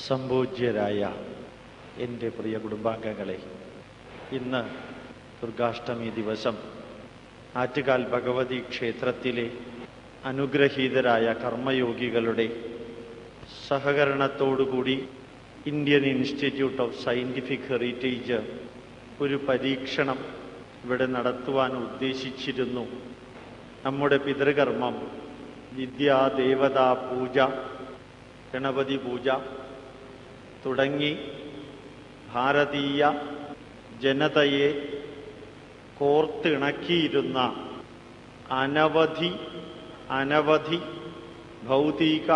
സംപൂജ്യരായ എൻ്റെ പ്രിയ കുടുംബാംഗങ്ങളെ ഇന്ന് ദുർഗാഷ്ടമി ദിവസം ആറ്റുകാൽ ഭഗവതി ക്ഷേത്രത്തിലെ അനുഗ്രഹീതരായ കർമ്മയോഗികളുടെ സഹകരണത്തോടുകൂടി Indian institute of scientific heritage ഒരു പരീക്ഷണം ഇവിടെ നടത്തുവാൻ ഉദ്ദേശിച്ചിരുന്നു നമ്മുടെ പിതൃകർമ്മം വിദ്യാ ദേവതാ പൂജ ഗണപതി പൂജ തുടങ്ങി ഭാരതീയ ജനതയെ കോർത്തിണക്കിയിരുന്ന അനവധി അനവധി ഭൗതിക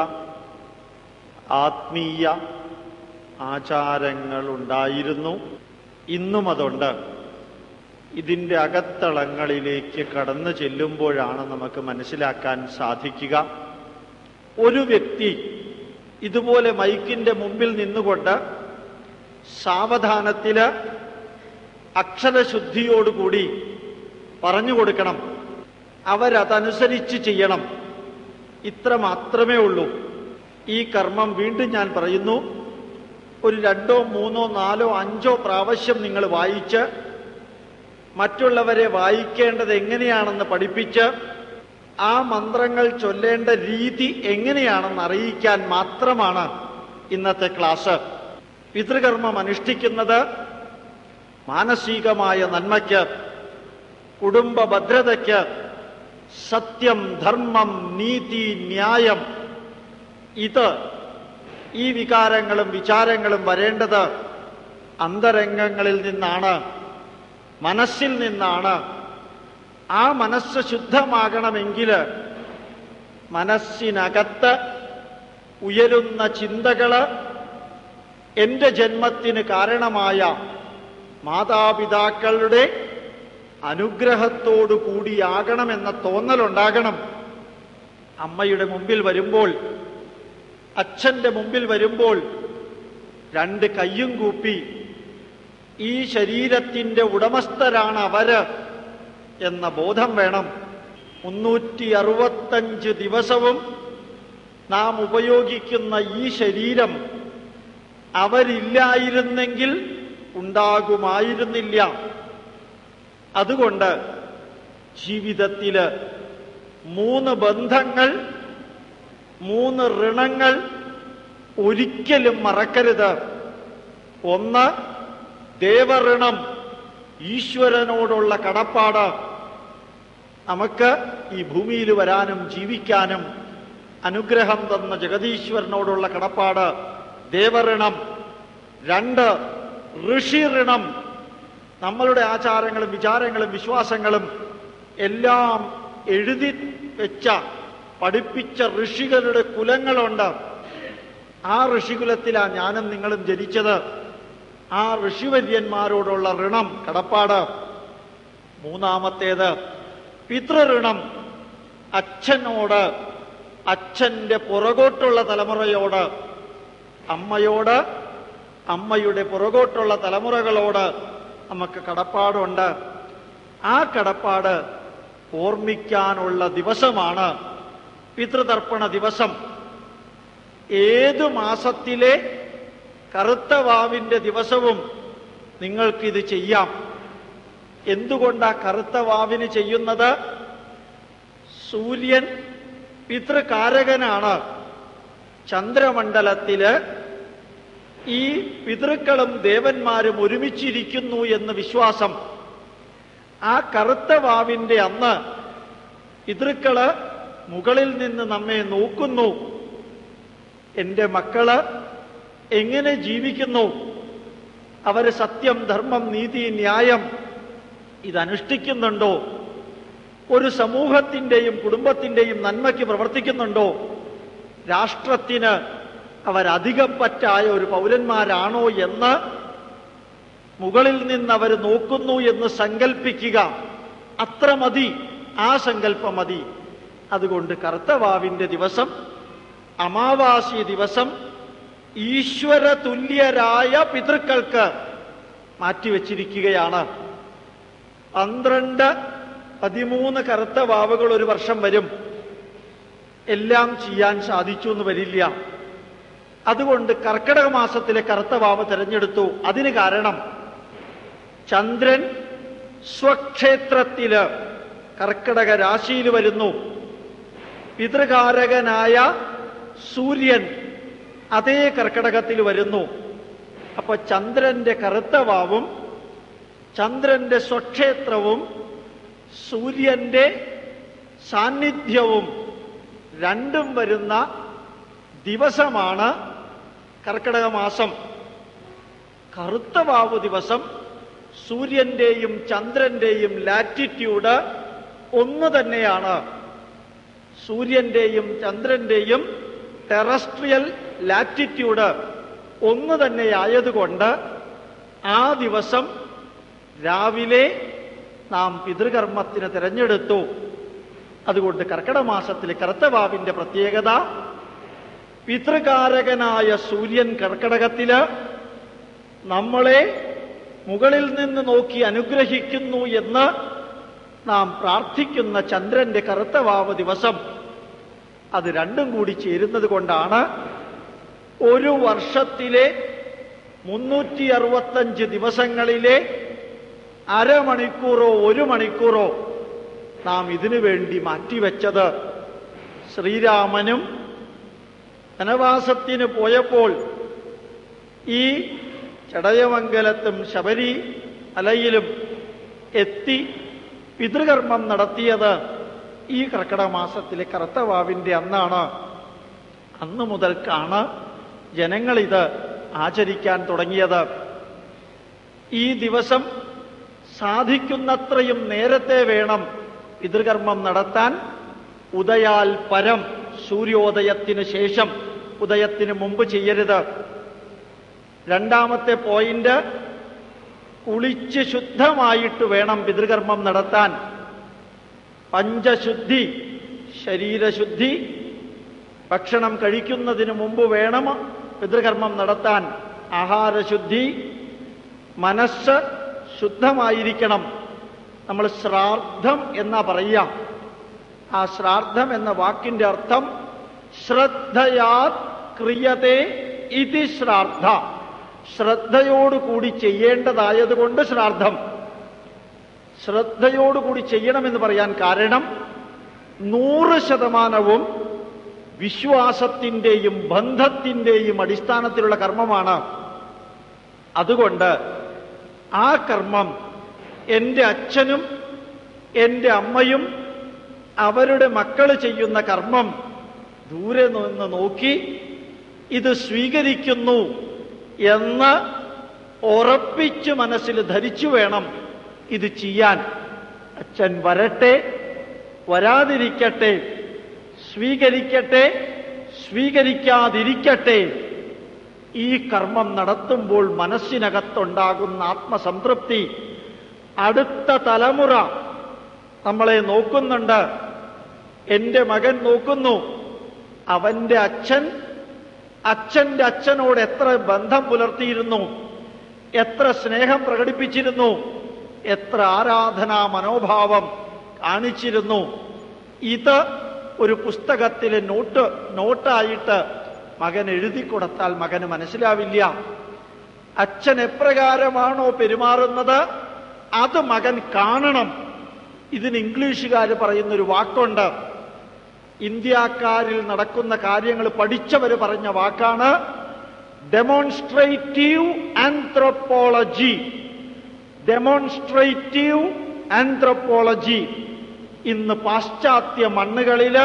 ആത്മീയ ആചാരങ്ങളുണ്ടായിരുന്നു ഇന്നും അതുണ്ട് ഇതിൻ്റെ അകത്തളങ്ങളിലേക്ക് കടന്നു ചെല്ലുമ്പോഴാണ് നമുക്ക് മനസ്സിലാക്കാൻ സാധിക്കുക ഒരു വ്യക്തി ഇതുപോലെ മൈക്കിന്റെ മുമ്പിൽ നിന്നുകൊണ്ട് സാവധാനത്തില് അക്ഷരശുദ്ധിയോടുകൂടി പറഞ്ഞു കൊടുക്കണം അവരതനുസരിച്ച് ചെയ്യണം ഇത്ര മാത്രമേ ഉള്ളൂ ഈ കർമ്മം വീണ്ടും ഞാൻ പറയുന്നു ഒരു രണ്ടോ മൂന്നോ നാലോ അഞ്ചോ പ്രാവശ്യം നിങ്ങൾ വായിച്ച് മറ്റുള്ളവരെ വായിക്കേണ്ടത് എങ്ങനെയാണെന്ന് പഠിപ്പിച്ച് ആ മന്ത്രങ്ങൾ ചൊല്ലേണ്ട രീതി എങ്ങനെയാണെന്ന് അറിയിക്കാൻ മാത്രമാണ് ഇന്നത്തെ ക്ലാസ് പിതൃകർമ്മം അനുഷ്ഠിക്കുന്നത് മാനസികമായ നന്മയ്ക്ക് കുടുംബ ഭദ്രതയ്ക്ക് സത്യം ധർമ്മം നീതി ന്യായം ഇത് ഈ വികാരങ്ങളും വിചാരങ്ങളും വരേണ്ടത് അന്തരംഗങ്ങളിൽ നിന്നാണ് മനസ്സിൽ നിന്നാണ് ആ മനസ്സ് ശുദ്ധമാകണമെങ്കിൽ മനസ്സിനകത്ത് ഉയരുന്ന ചിന്തകള് എന്റെ ജന്മത്തിന് കാരണമായ മാതാപിതാക്കളുടെ അനുഗ്രഹത്തോടു കൂടിയാകണമെന്ന തോന്നലുണ്ടാകണം അമ്മയുടെ മുമ്പിൽ വരുമ്പോൾ അച്ഛന്റെ മുമ്പിൽ വരുമ്പോൾ രണ്ട് കയ്യും കൂപ്പി ഈ ശരീരത്തിന്റെ ഉടമസ്ഥരാണ് അവര് എന്ന ബോധം വേണം മുന്നൂറ്റി അറുപത്തഞ്ച് ദിവസവും നാം ഉപയോഗിക്കുന്ന ഈ ശരീരം അവരില്ലായിരുന്നെങ്കിൽ ഉണ്ടാകുമായിരുന്നില്ല അതുകൊണ്ട് ജീവിതത്തില് മൂന്ന് ബന്ധങ്ങൾ മൂന്ന് ഋണങ്ങൾ ഒരിക്കലും മറക്കരുത് ഒന്ന് ദേവഋണം ഈശ്വരനോടുള്ള കടപ്പാട് നമുക്ക് ഈ ഭൂമിയിൽ വരാനും ജീവിക്കാനും അനുഗ്രഹം തന്ന ജഗതീശ്വരനോടുള്ള കടപ്പാട് ദേവഋണം രണ്ട് ഋഷിഋണം നമ്മളുടെ ആചാരങ്ങളും വിചാരങ്ങളും വിശ്വാസങ്ങളും എല്ലാം എഴുതി വെച്ച പഠിപ്പിച്ച ഋഷികളുടെ കുലങ്ങളുണ്ട് ആ ഋഷികുലത്തിലാണ് ഞാനും നിങ്ങളും ജനിച്ചത് ആ ഋഷിവര്യന്മാരോടുള്ള ഋണം കടപ്പാട് മൂന്നാമത്തേത് പിതൃഋണം അച്ഛനോട് അച്ഛന്റെ പുറകോട്ടുള്ള തലമുറയോട് അമ്മയോട് അമ്മയുടെ പുറകോട്ടുള്ള തലമുറകളോട് നമുക്ക് കടപ്പാടുണ്ട് ആ കടപ്പാട് ഓർമ്മിക്കാനുള്ള ദിവസമാണ് പിതൃതർപ്പണ ദിവസം ഏതു മാസത്തിലെ കറുത്ത വാവിന്റെ ദിവസവും നിങ്ങൾക്കിത് ചെയ്യാം എന്തുകൊണ്ടാ കറുത്ത വാവിന് ചെയ്യുന്നത് സൂര്യൻ പിതൃകാരകനാണ് ചന്ദ്രമണ്ഡലത്തില് ഈ പിതൃക്കളും ദേവന്മാരും ഒരുമിച്ചിരിക്കുന്നു എന്ന് വിശ്വാസം ആ കറുത്ത വാവിന്റെ അന്ന് പിതൃക്കള് മുകളിൽ നിന്ന് നമ്മെ നോക്കുന്നു എന്റെ മക്കള് എങ്ങനെ ജീവിക്കുന്നു അവര് സത്യം ധർമ്മം നീതി ന്യായം ഇതനുഷ്ഠിക്കുന്നുണ്ടോ ഒരു സമൂഹത്തിന്റെയും കുടുംബത്തിന്റെയും നന്മയ്ക്ക് പ്രവർത്തിക്കുന്നുണ്ടോ രാഷ്ട്രത്തിന് അവരധികപ്പറ്റായ ഒരു പൗരന്മാരാണോ എന്ന് മുകളിൽ നിന്ന് അവർ നോക്കുന്നു എന്ന് സങ്കല്പിക്കുക അത്ര മതി ആ സങ്കല്പം മതി അതുകൊണ്ട് കർത്തവാവിന്റെ ദിവസം അമാവാസി ദിവസം ഈശ്വര തുല്യരായ പിതൃക്കൾക്ക് മാറ്റിവെച്ചിരിക്കുകയാണ് പന്ത്രണ്ട് പതിമൂന്ന് കറുത്ത വാവുകൾ ഒരു വർഷം വരും എല്ലാം ചെയ്യാൻ സാധിച്ചു എന്ന് വരില്ല അതുകൊണ്ട് കർക്കിടക മാസത്തിലെ കറുത്ത വാവ് തിരഞ്ഞെടുത്തു അതിന് കാരണം ചന്ദ്രൻ സ്വക്ഷേത്രത്തില് കർക്കിടക രാശിയിൽ വരുന്നു പിതൃകാരകനായ സൂര്യൻ അതേ കർക്കിടകത്തിൽ വരുന്നു അപ്പൊ ചന്ദ്രന്റെ കറുത്ത വാവും ചന്ദ്രന്റെ സ്വക്ഷേത്രവും സൂര്യന്റെ സാന്നിധ്യവും രണ്ടും വരുന്ന ദിവസമാണ് കർക്കിടക മാസം കറുത്ത വാവ് ദിവസം സൂര്യന്റെയും ചന്ദ്രന്റെയും ലാറ്റിറ്റ്യൂഡ് ഒന്ന് തന്നെയാണ് സൂര്യന്റെയും ചന്ദ്രന്റെയും ടെറസ്ട്രിയൽ ലാറ്റിറ്റ്യൂഡ് ഒന്ന് തന്നെയായതുകൊണ്ട് ആ ദിവസം രാവിലെ നാം പിതൃകർമ്മത്തിന് തിരഞ്ഞെടുത്തു അതുകൊണ്ട് കർക്കിടക മാസത്തിലെ കറുത്തവാവിന്റെ പ്രത്യേകത പിതൃകാരകനായ സൂര്യൻ കർക്കിടകത്തില് നമ്മളെ മുകളിൽ നിന്ന് നോക്കി അനുഗ്രഹിക്കുന്നു എന്ന് നാം പ്രാർത്ഥിക്കുന്ന ചന്ദ്രന്റെ കറുത്തവാവ് ദിവസം അത് രണ്ടും കൂടി ചേരുന്നത് കൊണ്ടാണ് ഒരു വർഷത്തിലെ മുന്നൂറ്റി അറുപത്തഞ്ച് ദിവസങ്ങളിലെ അരമണിക്കൂറോ ഒരു മണിക്കൂറോ നാം ഇതിനു വേണ്ടി മാറ്റിവെച്ചത് ശ്രീരാമനും വനവാസത്തിന് പോയപ്പോൾ ഈ ചടയമംഗലത്തും ശബരി മലയിലും എത്തി പിതൃകർമ്മം നടത്തിയത് ഈ കർക്കിടക മാസത്തിലെ കറുത്തവാവിന്റെ അന്നാണ് അന്നു മുതൽക്കാണ് ജനങ്ങളിത് ആചരിക്കാൻ തുടങ്ങിയത് ഈ ദിവസം സാധിക്കുന്നത്രയും നേരത്തെ വേണം പിതൃകർമ്മം നടത്താൻ ഉദയാൽ പരം സൂര്യോദയത്തിന് ശേഷം ഉദയത്തിന് മുമ്പ് ചെയ്യരുത് രണ്ടാമത്തെ പോയിന്റ് കുളിച്ച് ശുദ്ധമായിട്ട് വേണം പിതൃകർമ്മം നടത്താൻ പഞ്ചശുദ്ധി ശരീരശുദ്ധി ഭക്ഷണം കഴിക്കുന്നതിന് മുമ്പ് വേണം പിതൃകർമ്മം നടത്താൻ ആഹാരശുദ്ധി മനസ്സ് ശുദ്ധമായിരിക്കണം നമ്മൾ ശ്രാദ്ധം എന്നാ പറയാം ആ ശ്രാദ്ധം എന്ന വാക്കിന്റെ അർത്ഥം ശ്രദ്ധയാ ക്രിയത്തെ ഇതി ശ്രാദ്ധ ശ്രദ്ധയോടുകൂടി ചെയ്യേണ്ടതായതുകൊണ്ട് ശ്രാദ്ധം ശ്രദ്ധയോടുകൂടി ചെയ്യണമെന്ന് പറയാൻ കാരണം നൂറ് ശതമാനവും വിശ്വാസത്തിന്റെയും ബന്ധത്തിന്റെയും അടിസ്ഥാനത്തിലുള്ള കർമ്മമാണ് അതുകൊണ്ട് ആ കർമ്മം എന്റെ അച്ഛനും എന്റെ അമ്മയും അവരുടെ മക്കൾ ചെയ്യുന്ന കർമ്മം ദൂരെ നിന്ന് നോക്കി ഇത് സ്വീകരിക്കുന്നു എന്ന് ഉറപ്പിച്ച് മനസ്സിൽ ധരിച്ചു വേണം ഇത് ചെയ്യാൻ അച്ഛൻ വരട്ടെ വരാതിരിക്കട്ടെ സ്വീകരിക്കട്ടെ സ്വീകരിക്കാതിരിക്കട്ടെ ഈ കർമ്മം നടത്തുമ്പോൾ മനസ്സിനകത്തുണ്ടാകുന്ന ആത്മസംതൃപ്തി അടുത്ത തലമുറ നമ്മളെ നോക്കുന്നുണ്ട് എന്റെ മകൻ നോക്കുന്നു അവന്റെ അച്ഛൻ അച്ഛന്റെ അച്ഛനോട് എത്ര ബന്ധം പുലർത്തിയിരുന്നു എത്ര സ്നേഹം പ്രകടിപ്പിച്ചിരുന്നു എത്ര ആരാധനാ മനോഭാവം കാണിച്ചിരുന്നു ഇത് ഒരു പുസ്തകത്തിലെ നോട്ട് നോട്ടായിട്ട് മകൻ എഴുതി കൊടുത്താൽ മകന് മനസ്സിലാവില്ല അച്ഛൻ എപ്രകാരമാണോ പെരുമാറുന്നത് അത് മകൻ കാണണം ഇതിന് ഇംഗ്ലീഷുകാർ പറയുന്നൊരു വാക്കുണ്ട് ഇന്ത്യക്കാരിൽ നടക്കുന്ന കാര്യങ്ങൾ പഠിച്ചവർ പറഞ്ഞ വാക്കാണ് ഡെമോൺസ്ട്രേറ്റീവ് ആന്ത്രോപോളജി ഡെമോൺസ്ട്രേറ്റീവ് ആന്ത്രോപോളജി ഇന്ന് പാശ്ചാത്യ മണ്ണുകളില്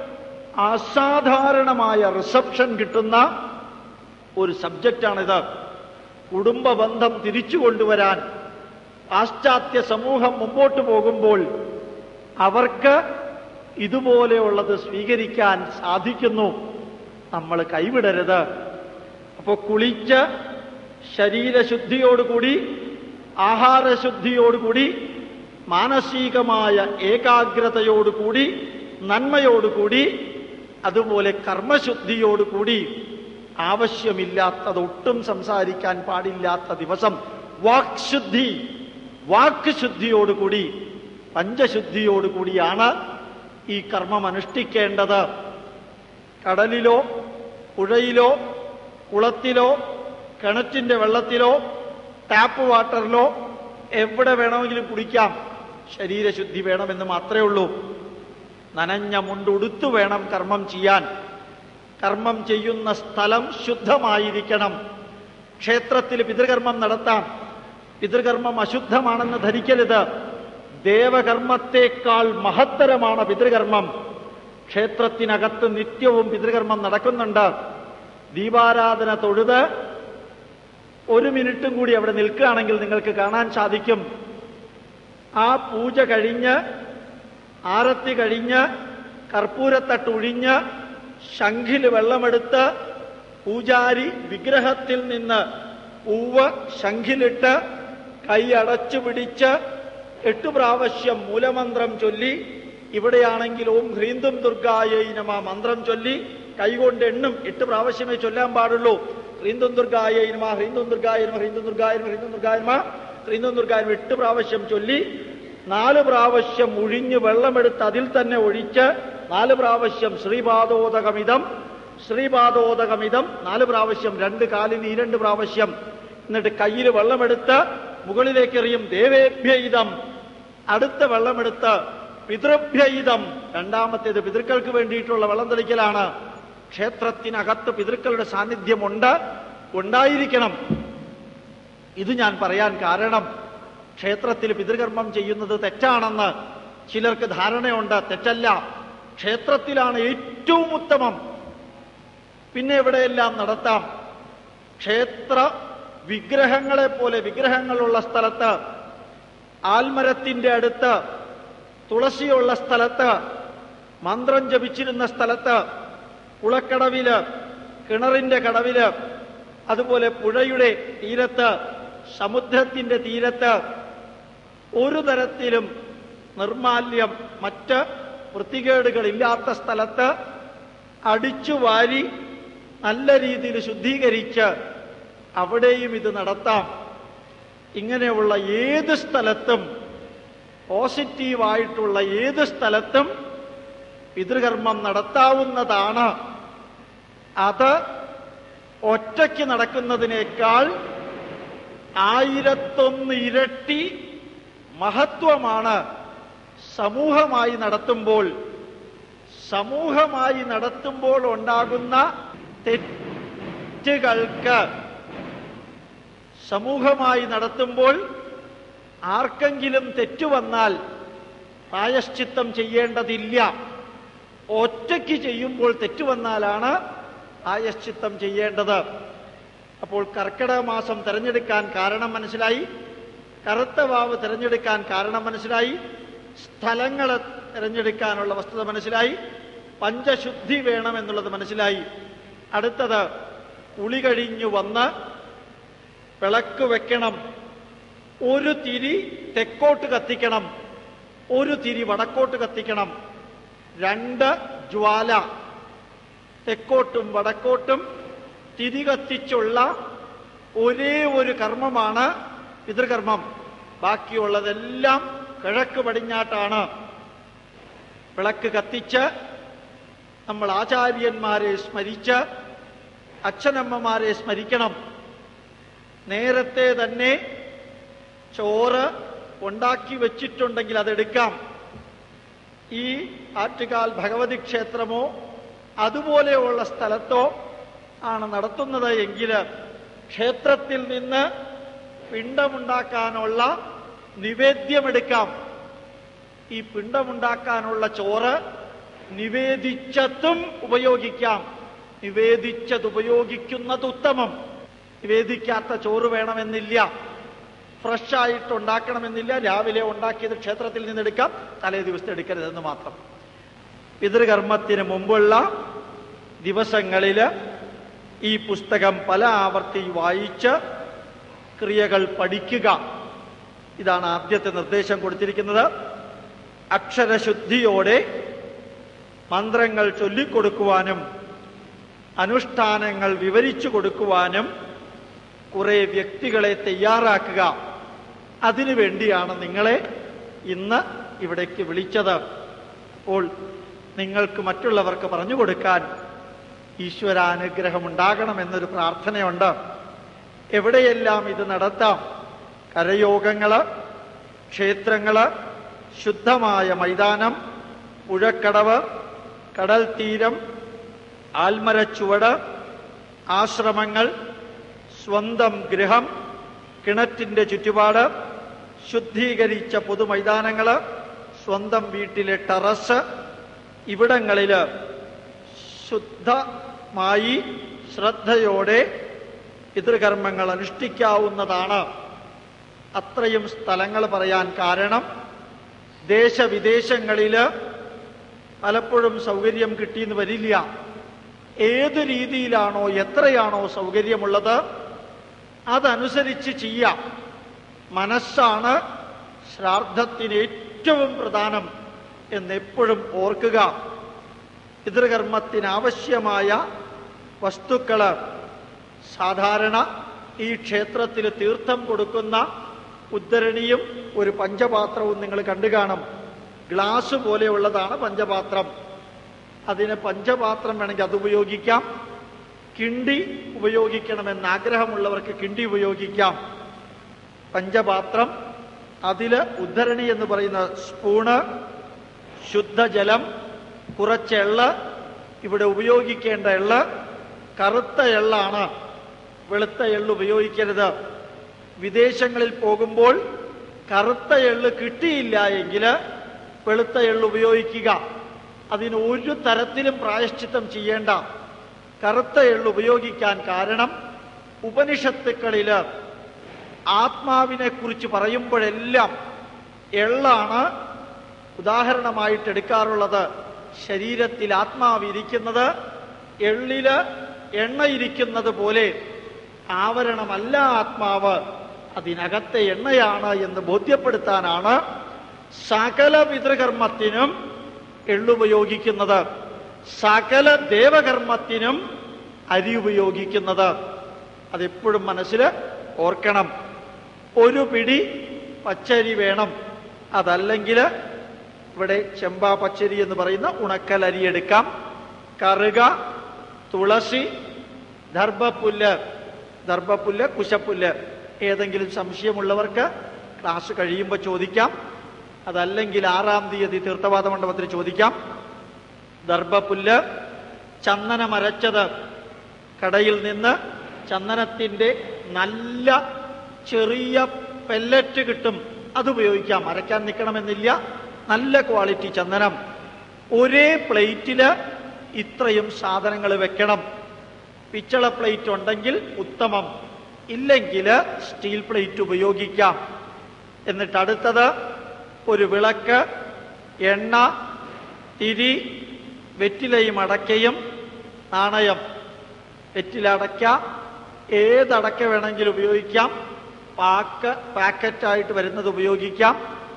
അസാധാരണമായ റിസപ്ഷൻ കിട്ടുന്ന ഒരു സബ്ജക്റ്റാണിത് കുടുംബ ബന്ധം തിരിച്ചു കൊണ്ടുവരാൻ പാശ്ചാത്യ സമൂഹം മുമ്പോട്ട് പോകുമ്പോൾ അവർക്ക് ഇതുപോലെയുള്ളത് സ്വീകരിക്കാൻ സാധിക്കുന്നു നമ്മൾ കൈവിടരുത് അപ്പോ കുളിച്ച് ശരീരശുദ്ധിയോടുകൂടി ആഹാരശുദ്ധിയോടുകൂടി മാനസികമായ ഏകാഗ്രതയോടുകൂടി നന്മയോടുകൂടി അതുപോലെ കർമ്മശുദ്ധിയോടുകൂടി ആവശ്യമില്ലാത്തത് ഒട്ടും സംസാരിക്കാൻ പാടില്ലാത്ത ദിവസം വാക്ശുദ്ധി വാക്ക് ശുദ്ധിയോടുകൂടി പഞ്ചശുദ്ധിയോടുകൂടിയാണ് ഈ കർമ്മം അനുഷ്ഠിക്കേണ്ടത് കടലിലോ പുഴയിലോ കുളത്തിലോ കിണറ്റിന്റെ വെള്ളത്തിലോ ടാപ്പ് വാട്ടറിലോ എവിടെ വേണമെങ്കിലും കുടിക്കാം ശരീരശുദ്ധി വേണമെന്ന് മാത്രമേ ഉള്ളൂ നനഞ്ഞ മുണ്ടുടുത്തു വേണം കർമ്മം ചെയ്യാൻ കർമ്മം ചെയ്യുന്ന സ്ഥലം ശുദ്ധമായിരിക്കണം ക്ഷേത്രത്തിൽ പിതൃകർമ്മം നടത്താം പിതൃകർമ്മം അശുദ്ധമാണെന്ന് ധരിക്കരുത് ദേവകർമ്മത്തെക്കാൾ മഹത്തരമാണ് പിതൃകർമ്മം ക്ഷേത്രത്തിനകത്ത് നിത്യവും പിതൃകർമ്മം നടക്കുന്നുണ്ട് ദീപാരാധന തൊഴുത് ഒരു മിനിറ്റും കൂടി അവിടെ നിൽക്കുകയാണെങ്കിൽ നിങ്ങൾക്ക് കാണാൻ സാധിക്കും ആ പൂജ കഴിഞ്ഞ് ആരത്തി കഴിഞ്ഞ് കർപ്പൂരത്തട്ടൊഴിഞ്ഞ് ശംഖിൽ വെള്ളമെടുത്ത് പൂജാരി വിഗ്രഹത്തിൽ നിന്ന് പൂവ് ശംഖിലിട്ട് കൈ അടച്ചു പിടിച്ച് എട്ടു പ്രാവശ്യം മൂലമന്ത്രം ചൊല്ലി ഇവിടെയാണെങ്കിൽ ഓം ഹ്രീന്ദും ദുർഗായൈ നമ മന്ത്രം ചൊല്ലി കൈകൊണ്ട് എണ്ണും എട്ട് പ്രാവശ്യമേ ചൊല്ലാൻ പാടുള്ളൂ ഹ്രീന്ദും ദുർഗായൈ നമ ഹ്രീന്ദും ദുർഗായ നമ ഹ്രീന്ദും ദുർഗായ നമ ഹ്രീന്ദും ദുർഗായ നമ ഹ്രീന്ദും ദുർഗായ നമ എട്ട് പ്രാവശ്യം ചൊല്ലി നാല് പ്രാവശ്യം ഒഴിഞ്ഞ് വെള്ളമെടുത്ത് അതിൽ തന്നെ ഒഴിച്ച് നാല് പ്രാവശ്യം ശ്രീപാദോദകമിതം ശ്രീപാദോദകമിതം നാല് പ്രാവശ്യം രണ്ട് കാലിന് ഈ രണ്ട് പ്രാവശ്യം എന്നിട്ട് കയ്യിൽ വെള്ളമെടുത്ത് മുകളിലേക്ക് എറിയും ദേവേഭ്യയിതം അടുത്ത വെള്ളമെടുത്ത് പിതൃഭ്യയിതം രണ്ടാമത്തേത് പിതൃക്കൾക്ക് വേണ്ടിയിട്ടുള്ള വെള്ളം തെളിക്കലാണ് ക്ഷേത്രത്തിനകത്ത് പിതൃക്കളുടെ സാന്നിധ്യമുണ്ട് ഉണ്ടായിരിക്കണം ഇത് ഞാൻ പറയാൻ കാരണം ക്ഷേത്രത്തിൽ പിതൃകർമ്മം ചെയ്യുന്നത് തെറ്റാണെന്ന് ചിലർക്ക് ധാരണയുണ്ട് തെറ്റല്ല ക്ഷേത്രത്തിലാണ് ഏറ്റവും ഉത്തമം പിന്നെ എവിടെയെല്ലാം നടത്താം ക്ഷേത്ര വിഗ്രഹങ്ങളെ പോലെ വിഗ്രഹങ്ങളുള്ള സ്ഥലത്ത് ആൽമരത്തിന്റെ അടുത്ത് തുളസിയുള്ള സ്ഥലത്ത് മന്ത്രം ജപിച്ചിരുന്ന സ്ഥലത്ത് കുളക്കടവില് കിണറിന്റെ കടവില് അതുപോലെ പുഴയുടെ തീരത്ത് സമുദ്രത്തിന്റെ തീരത്ത് ഒരു തരത്തിലും നിർമാല്യം മറ്റ് വൃത്തികേടുകളില്ലാത്ത സ്ഥലത്ത് അടിച്ചു വാരി നല്ല രീതിയിൽ ശുദ്ധീകരിച്ച് അവിടെയും ഇത് നടത്താം ഇങ്ങനെയുള്ള ഏത് സ്ഥലത്തും പോസിറ്റീവായിട്ടുള്ള ഏത് സ്ഥലത്തും പിതൃകർമ്മം നടത്താവുന്നതാണ് അത് ഒറ്റയ്ക്ക് നടക്കുന്നതിനേക്കാൾ ആയിരത്തൊന്ന് ഇരട്ടി മഹത്വമാണ് സമൂഹമായി നടത്തുമ്പോൾ സമൂഹമായി നടത്തുമ്പോൾ ഉണ്ടാകുന്ന തെറ്റുകൾക്ക് സമൂഹമായി നടത്തുമ്പോൾ ആർക്കെങ്കിലും തെറ്റു വന്നാൽ പ്രായശ്ചിത്തം ചെയ്യേണ്ടതില്ല ഒറ്റയ്ക്ക് ചെയ്യുമ്പോൾ തെറ്റു വന്നാലാണ് പ്രായശ്ചിത്തം ചെയ്യേണ്ടത് അപ്പോൾ കർക്കിടക മാസം തിരഞ്ഞെടുക്കാൻ കാരണം മനസ്സിലായി കറുത്ത വാവ് തിരഞ്ഞെടുക്കാൻ കാരണം മനസ്സിലായി സ്ഥലങ്ങൾ തിരഞ്ഞെടുക്കാനുള്ള വസ്തുത മനസ്സിലായി പഞ്ചശുദ്ധി വേണമെന്നുള്ളത് മനസ്സിലായി അടുത്തത് കുളി കഴിഞ്ഞു വന്ന് വിളക്ക് വെക്കണം ഒരു തിരി തെക്കോട്ട് കത്തിക്കണം ഒരു തിരി വടക്കോട്ട് കത്തിക്കണം രണ്ട് ജ്വാല തെക്കോട്ടും വടക്കോട്ടും തിരി കത്തിച്ചുള്ള ഒരേ ഒരു കർമ്മമാണ് പിതൃകർമ്മം ബാക്കിയുള്ളതെല്ലാം കിഴക്ക് പടിഞ്ഞാട്ടാണ് വിളക്ക് കത്തിച്ച് നമ്മൾ ആചാര്യന്മാരെ സ്മരിച്ച് അച്ഛനമ്മമാരെ സ്മരിക്കണം നേരത്തെ തന്നെ ചോറ് ഉണ്ടാക്കി വെച്ചിട്ടുണ്ടെങ്കിൽ അതെടുക്കാം ഈ ആറ്റുകാൽ ഭഗവതി ക്ഷേത്രമോ അതുപോലെയുള്ള സ്ഥലത്തോ ആണ് നടത്തുന്നത് എങ്കിൽ ക്ഷേത്രത്തിൽ നിന്ന് പിണ്ടമുണ്ടാക്കാനുള്ള നിവേദ്യമെടുക്കാം ഈ പിണ്ടമുണ്ടാക്കാനുള്ള ചോറ് നിവേദിച്ചതും ഉപയോഗിക്കാം നിവേദിച്ചത് ഉപയോഗിക്കുന്നത് ഉത്തമം നിവേദിക്കാത്ത ചോറ് വേണമെന്നില്ല ഫ്രഷ് ആയിട്ട് ഉണ്ടാക്കണമെന്നില്ല രാവിലെ ഉണ്ടാക്കിയത് ക്ഷേത്രത്തിൽ നിന്നെടുക്കാം തലേ ദിവസത്തെ എടുക്കരുതെന്ന് മാത്രം പിതൃകർമ്മത്തിന് മുമ്പുള്ള ദിവസങ്ങളിൽ ഈ പുസ്തകം പല ആവർത്തി വായിച്ച് ക്രിയകൾ പഠിക്കുക ഇതാണ് ആദ്യത്തെ നിർദ്ദേശം കൊടുത്തിരിക്കുന്നത് അക്ഷരശുദ്ധിയോടെ മന്ത്രങ്ങൾ ചൊല്ലിക്കൊടുക്കുവാനും അനുഷ്ഠാനങ്ങൾ വിവരിച്ചു കൊടുക്കുവാനും കുറെ വ്യക്തികളെ തയ്യാറാക്കുക അതിനു വേണ്ടിയാണ് നിങ്ങളെ ഇന്ന് ഇവിടേക്ക് വിളിച്ചത് അപ്പോൾ നിങ്ങൾക്ക് മറ്റുള്ളവർക്ക് പറഞ്ഞു കൊടുക്കാൻ ഈശ്വരാനുഗ്രഹം ഉണ്ടാകണമെന്നൊരു പ്രാർത്ഥനയുണ്ട് എവിടെയെല്ലാം ഇത് നടത്താം കരയോഗങ്ങള് ക്ഷേത്രങ്ങള് ശുദ്ധമായ മൈതാനം പുഴക്കടവ് കടൽ തീരം ആൽമരച്ചുവട് ആശ്രമങ്ങൾ സ്വന്തം ഗൃഹം കിണറ്റിന്റെ ചുറ്റുപാട് ശുദ്ധീകരിച്ച പൊതുമൈതാനങ്ങള് സ്വന്തം വീട്ടിലെ ടെറസ് ഇവിടങ്ങളില് ശുദ്ധമായി ശ്രദ്ധയോടെ പിതൃകർമ്മങ്ങൾ അനുഷ്ഠിക്കാവുന്നതാണ് അത്രയും സ്ഥലങ്ങൾ പറയാൻ കാരണം ദേശവിദേശങ്ങളില് പലപ്പോഴും സൗകര്യം കിട്ടിയെന്ന് വരില്ല ഏത് രീതിയിലാണോ എത്രയാണോ സൗകര്യമുള്ളത് അതനുസരിച്ച് ചെയ്യാം മനസ്സാണ് ശ്രാദ്ധത്തിന് ഏറ്റവും പ്രധാനം എന്നെപ്പോഴും ഓർക്കുക പിതൃകർമ്മത്തിനാവശ്യമായ വസ്തുക്കള് സാധാരണ ഈ ക്ഷേത്രത്തിൽ തീർത്ഥം കൊടുക്കുന്ന ഉദ്ധരണിയും ഒരു പഞ്ചപാത്രവും നിങ്ങൾ കണ്ടു കാണും ഗ്ലാസ് പോലെയുള്ളതാണ് പഞ്ചപാത്രം അതിന് പഞ്ചപാത്രം വേണമെങ്കിൽ അത് ഉപയോഗിക്കാം കിണ്ടി ഉപയോഗിക്കണമെന്ന് ആഗ്രഹമുള്ളവർക്ക് കിണ്ടി ഉപയോഗിക്കാം പഞ്ചപാത്രം അതില് ഉദ്ധരണി എന്ന് പറയുന്ന സ്പൂണ് ശുദ്ധജലം കുറച്ച് എള്ള് ഇവിടെ ഉപയോഗിക്കേണ്ട എള്ള് കറുത്ത എള്ളാണ് വെളുത്ത എള്ള് ഉപയോഗിക്കരുത് വിദേശങ്ങളിൽ പോകുമ്പോൾ കറുത്ത എള്ള് കിട്ടിയില്ല എങ്കിൽ വെളുത്ത എള്ള് ഉപയോഗിക്കുക അതിന് ഒരു തരത്തിലും പ്രായശ്ചിത്തം ചെയ്യേണ്ട കറുത്ത എള്ള് ഉപയോഗിക്കാൻ കാരണം ഉപനിഷത്തുക്കളില് ആത്മാവിനെ കുറിച്ച് പറയുമ്പോഴെല്ലാം എള്ളാണ് ഉദാഹരണമായിട്ട് എടുക്കാറുള്ളത് ശരീരത്തിൽ ആത്മാവിരിക്കുന്നത് എള്ളില് എണ്ണയിരിക്കുന്നത് പോലെ ആവരണമല്ല ആത്മാവ് അതിനകത്തെ എണ്ണയാണ് എന്ന് ബോധ്യപ്പെടുത്താനാണ് സകല പിതൃകർമ്മത്തിനും എള്ളുപയോഗിക്കുന്നത് സകല ദേവകർമ്മത്തിനും അരി ഉപയോഗിക്കുന്നത് അതെപ്പോഴും മനസ്സിൽ ഓർക്കണം ഒരു പിടി പച്ചരി വേണം അതല്ലെങ്കിൽ ഇവിടെ ചെമ്പാ പച്ചരി എന്ന് പറയുന്ന ഉണക്കൽ അരി എടുക്കാം കറുക തുളസി ദർഭപ്പുല്ല് ദർഭപ്പുല്ല് കുശപ്പുല്ല് ഏതെങ്കിലും സംശയമുള്ളവർക്ക് ക്ലാസ് കഴിയുമ്പോൾ ചോദിക്കാം അതല്ലെങ്കിൽ ആറാം തീയതി തീർത്ഥവാദ മണ്ഡപത്തിൽ ചോദിക്കാം ദർഭപ്പുല്ല് ചന്ദനമരച്ചത് കടയിൽ നിന്ന് ചന്ദനത്തിന്റെ നല്ല ചെറിയ പെല്ലറ്റ് കിട്ടും അത് ഉപയോഗിക്കാം അരയ്ക്കാൻ നിൽക്കണമെന്നില്ല നല്ല ക്വാളിറ്റി ചന്ദനം ഒരേ പ്ലേറ്റില് ഇത്രയും സാധനങ്ങൾ വെക്കണം പിച്ചള പ്ലേറ്റ് ഉണ്ടെങ്കിൽ ഉത്തമം ഇല്ലെങ്കിൽ സ്റ്റീൽ പ്ലേറ്റ് ഉപയോഗിക്കാം എന്നിട്ട് അടുത്തത് ഒരു വിളക്ക് എണ്ണ തിരി വെറ്റിലയും അടക്കയും നാണയം വെറ്റിലടയ്ക്ക ഏതടക്ക വേണമെങ്കിലും ഉപയോഗിക്കാം പാക്ക് പാക്കറ്റായിട്ട് വരുന്നത് ഉപയോഗിക്കാം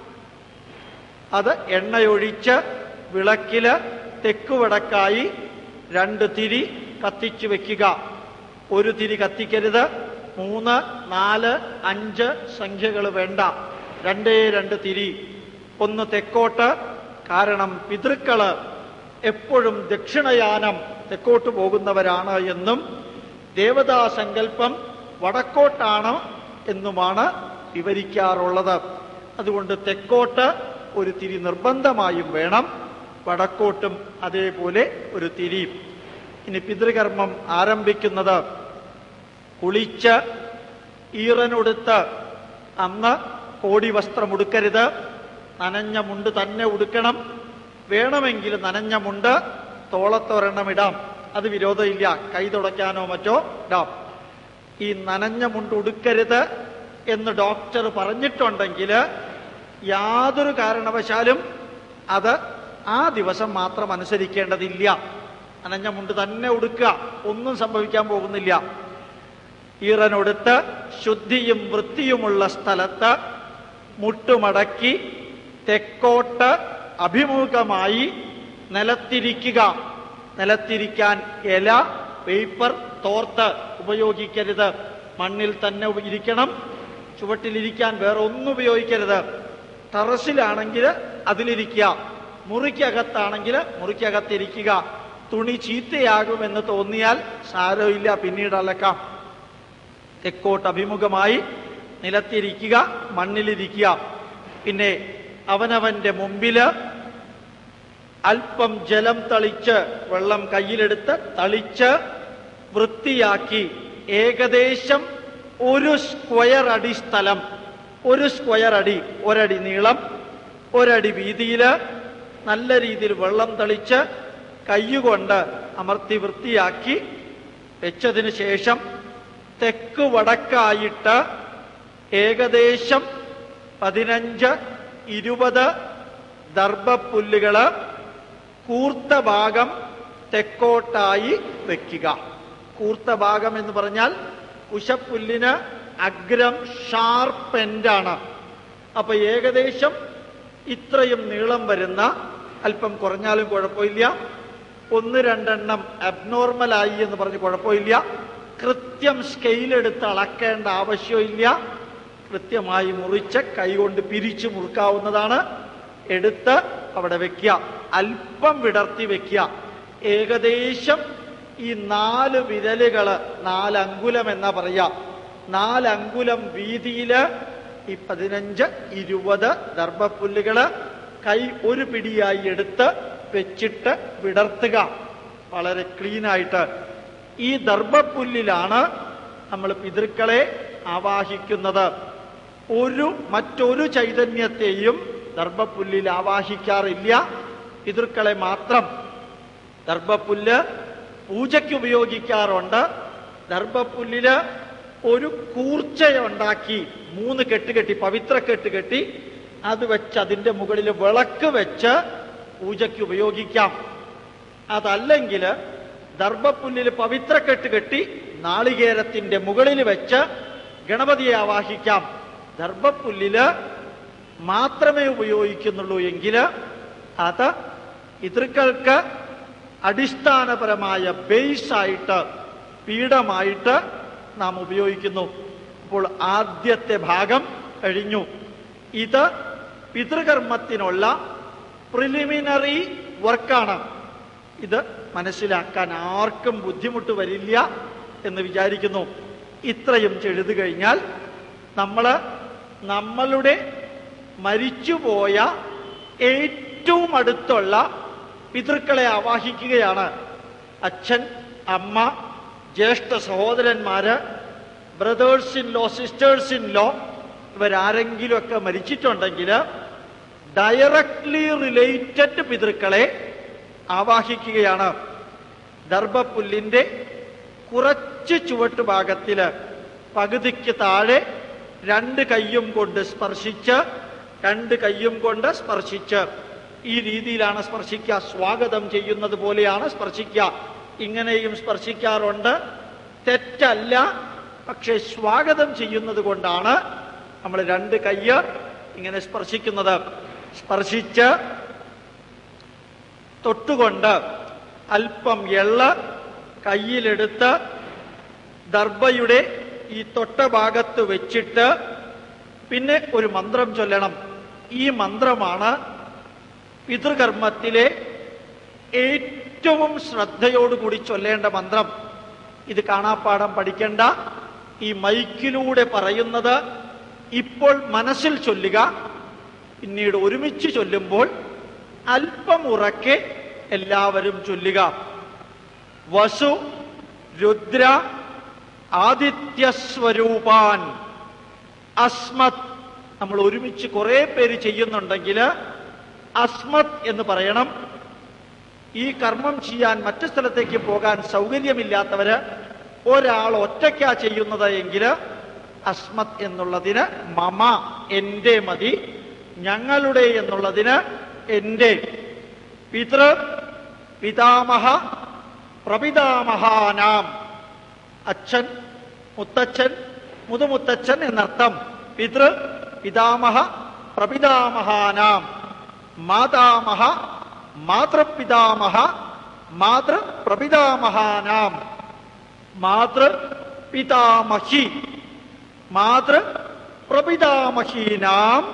അത് എണ്ണയൊഴിച്ച് വിളക്കില് തെക്കുവടക്കായി രണ്ട് തിരി കത്തിച്ചു വെക്കുക ഒരു തിരി കത്തിക്കരുത് മൂന്ന് നാല് അഞ്ച് സംഖ്യകൾ വേണ്ട രണ്ടേ രണ്ട് തിരി ഒന്ന് തെക്കോട്ട് കാരണം പിതൃക്കള് എപ്പോഴും ദക്ഷിണയാനം തെക്കോട്ട് പോകുന്നവരാണ് എന്നും ദേവതാ സങ്കല്പം വടക്കോട്ടാണ് എന്നുമാണ് വിവരിക്കാറുള്ളത് അതുകൊണ്ട് തെക്കോട്ട് ഒരു തിരി നിർബന്ധമായും വേണം വടക്കോട്ടും അതേപോലെ ഒരു തിരി ഇനി പിതൃകർമ്മം ആരംഭിക്കുന്നത് കുളിച്ച് ഈറനൊടുത്ത് അന്ന് കോടി വസ്ത്രം ഉടുക്കരുത് നനഞ്ഞ മുണ്ട് തന്നെ ഉടുക്കണം വേണമെങ്കിൽ നനഞ്ഞ മുണ്ട് തോളത്തൊരെണ്ണം ഇടാം അത് വിരോധമില്ല കൈ തുടയ്ക്കാനോ മറ്റോ ഇടാം ഈ നനഞ്ഞ മുണ്ട് ഉടുക്കരുത് എന്ന് ഡോക്ടർ പറഞ്ഞിട്ടുണ്ടെങ്കിൽ യാതൊരു കാരണവശാലും അത് ആ ദിവസം മാത്രം അനുസരിക്കേണ്ടതില്ല നനഞ്ഞ മുണ്ട് തന്നെ ഉടുക്കുക ഒന്നും സംഭവിക്കാൻ പോകുന്നില്ല ഈറനൊടുത്ത് ശുദ്ധിയും വൃത്തിയുമുള്ള സ്ഥലത്ത് മുട്ടുമടക്കി തെക്കോട്ട് അഭിമുഖമായി നിലത്തിരിക്കുക നിലത്തിരിക്കാൻ ഇല പേപ്പർ തോർത്ത് ഉപയോഗിക്കരുത് മണ്ണിൽ തന്നെ ഇരിക്കണം ചുവട്ടിലിരിക്കാൻ വേറെ ഒന്നും ഉപയോഗിക്കരുത് ടെറസിലാണെങ്കിൽ അതിലിരിക്കുക മുറിക്കകത്താണെങ്കിൽ മുറിക്കകത്തിരിക്കുക തുണി ചീത്തയാകുമെന്ന് തോന്നിയാൽ സാരമില്ല പിന്നീട് അലക്കാം തെക്കോട്ട് അഭിമുഖമായി നിലത്തിരിക്കുക മണ്ണിലിരിക്കുക പിന്നെ അവനവന്റെ മുമ്പില് അല്പം ജലം തളിച്ച് വെള്ളം കയ്യിലെടുത്ത് തളിച്ച് വൃത്തിയാക്കി ഏകദേശം ഒരു സ്ക്വയർ അടി സ്ഥലം ഒരു സ്ക്വയർ അടി ഒരടി നീളം ഒരടി വീതിയില് നല്ല രീതിയിൽ വെള്ളം തളിച്ച് കയ്യുകൊണ്ട് അമർത്തി വൃത്തിയാക്കി വെച്ചതിന് ശേഷം തെക്ക് വടക്കായിട്ട് ഏകദേശം പതിനഞ്ച് ഇരുപത് ദർഭപ്പുല്ലുകള് കൂർത്ത ഭാഗം തെക്കോട്ടായി വെക്കുക കൂർത്ത ഭാഗം എന്ന് പറഞ്ഞാൽ കുശപ്പുല്ലിന് അഗ്രം ഷാർപ്പ് എൻഡാണ് അപ്പൊ ഏകദേശം ഇത്രയും നീളം വരുന്ന അല്പം കുറഞ്ഞാലും കുഴപ്പമില്ല ഒന്ന് രണ്ടെണ്ണം അബ്നോർമലായി എന്ന് പറഞ്ഞ് കുഴപ്പമില്ല കൃത്യം സ്കെയിലെടുത്ത് അളക്കേണ്ട ആവശ്യമില്ല കൃത്യമായി മുറിച്ച് കൈകൊണ്ട് പിരിച്ചു മുറുക്കാവുന്നതാണ് എടുത്ത് അവിടെ വെക്കുക അല്പം വിടർത്തി വെക്കുക ഏകദേശം ഈ നാല് വിരലുകള് നാലങ്കുലം എന്നാ പറയാ നാലങ്കുലം വീതിയില് ഈ പതിനഞ്ച് ഇരുപത് ദർഭപ്പുല്ലുകള് കൈ ഒരു പിടിയായി എടുത്ത് വെച്ചിട്ട് വിടർത്തുക വളരെ ക്ലീൻ ആയിട്ട് ഈ ദർഭപ്പുല്ലിലാണ് നമ്മൾ പിതൃക്കളെ ആവാഹിക്കുന്നത് ഒരു മറ്റൊരു ചൈതന്യത്തെയും ദർഭപ്പുല്ലിൽ ആവാഹിക്കാറില്ല പിതൃക്കളെ മാത്രം ദർഭപ്പുല്ല് പൂജയ്ക്ക് ഉപയോഗിക്കാറുണ്ട് ദർഭപ്പുല്ലില് ഒരു കൂർച്ചയുണ്ടാക്കി മൂന്ന് കെട്ട് കെട്ടി പവിത്ര കെട്ട് കെട്ടി അത് വെച്ച് അതിന്റെ മുകളിൽ വിളക്ക് വെച്ച് പൂജയ്ക്ക് ഉപയോഗിക്കാം അതല്ലെങ്കിൽ ദർഭപ്പുല്ലിൽ പവിത്ര കെട്ട് കെട്ടി നാളികേരത്തിന്റെ മുകളിൽ വെച്ച് ഗണപതിയെ ആവാഹിക്കാം ദർഭപ്പുല്ലില് മാത്രമേ ഉപയോഗിക്കുന്നുള്ളൂ എങ്കിൽ അത് പിതൃക്കൾക്ക് അടിസ്ഥാനപരമായ ബേസ് ആയിട്ട് പീഠമായിട്ട് നാം ഉപയോഗിക്കുന്നു അപ്പോൾ ആദ്യത്തെ ഭാഗം കഴിഞ്ഞു ഇത് പിതൃകർമ്മത്തിനുള്ള പ്രിലിമിനറി വർക്കാണ് ഇത് മനസ്സിലാക്കാൻ ആർക്കും ബുദ്ധിമുട്ട് വരില്ല എന്ന് വിചാരിക്കുന്നു ഇത്രയും ചെയ്തു കഴിഞ്ഞാൽ നമ്മൾ നമ്മളുടെ മരിച്ചുപോയ ഏറ്റവും അടുത്തുള്ള പിതൃക്കളെ ആവാഹിക്കുകയാണ് അച്ഛൻ അമ്മ ജ്യേഷ്ഠ സഹോദരന്മാര് brothers in law sisters in law ഇവരാരെങ്കിലുമൊക്കെ മരിച്ചിട്ടുണ്ടെങ്കിൽ ഡയറക്ട്ലി റിലേറ്റഡ് പിതൃക്കളെ ആവാഹിക്കുകയാണ് ദർഭപ്പുല്ലിന്റെ കുറച്ച് ചുവട്ട് ഭാഗത്തില് പകുതിക്ക് താഴെ രണ്ട് കൈയും കൊണ്ട് സ്പർശിച്ച് രണ്ട് കൈയും കൊണ്ട് സ്പർശിച്ച് ഈ രീതിയിലാണ് സ്പർശിക്കുക സ്വാഗതം ചെയ്യുന്നത് പോലെയാണ് സ്പർശിക്കുക ഇങ്ങനെയും സ്പർശിക്കാറുണ്ട് തെറ്റല്ല പക്ഷെ സ്വാഗതം ചെയ്യുന്നത് കൊണ്ടാണ് നമ്മൾ രണ്ട് കയ്യ് ഇങ്ങനെ സ്പർശിക്കുന്നത് സ്പർശിച്ച് തൊട്ടുകൊണ്ട് അല്പം എള്ള് കയ്യിലെടുത്ത് ദർഭയുടെ ഈ തൊട്ട ഭാഗത്ത് വെച്ചിട്ട് പിന്നെ ഒരു മന്ത്രം ചൊല്ലണം ഈ മന്ത്രമാണ് പിതൃകർമ്മത്തിലെ ഏറ്റവും ശ്രദ്ധയോടുകൂടി ചൊല്ലേണ്ട മന്ത്രം ഇത് കാണാപ്പാടം പഠിക്കേണ്ട ഈ മൈക്കിലൂടെ പറയുന്നത് ഇപ്പോൾ മനസ്സിൽ ചൊല്ലുക പിന്നീട് ഒരുമിച്ച് ചൊല്ലുമ്പോൾ അല്പം ഉറക്കെ എല്ലാവരും ചൊല്ലുക വസു രുദ്ര ആദിത്യസ്വരൂപാൻ അസ്മത് നമ്മൾ ഒരുമിച്ച് കുറെ പേര് ചെയ്യുന്നുണ്ടെങ്കിൽ അസ്മത് എന്ന് പറയണം ഈ കർമ്മം ചെയ്യാൻ മറ്റു സ്ഥലത്തേക്ക് പോകാൻ സൗകര്യമില്ലാത്തവര് ഒരാൾ ഒറ്റയ്ക്കാ ചെയ്യുന്നത് എങ്കിൽ അസ്മത് എന്നുള്ളതിന് മമ എന്റെ മതി ഞങ്ങളുടെ എന്നുള്ളതിന് എന്റെ പിതൃ പിതാമഹ പ്രപിതാമഹാനാം അച്ഛൻ മുത്തച്ഛൻ മുതുമുത്തച്ഛൻ എന്നർത്ഥം പിതൃ പിതാമഹ പ്രപിതാമഹാനാം മാതാമഹ മാതൃപിതാമഹ മാതൃ പ്രപിതാമഹാനാം മാതൃ പിതാമഹി മാതൃ പ്രപിതാമഹീനാം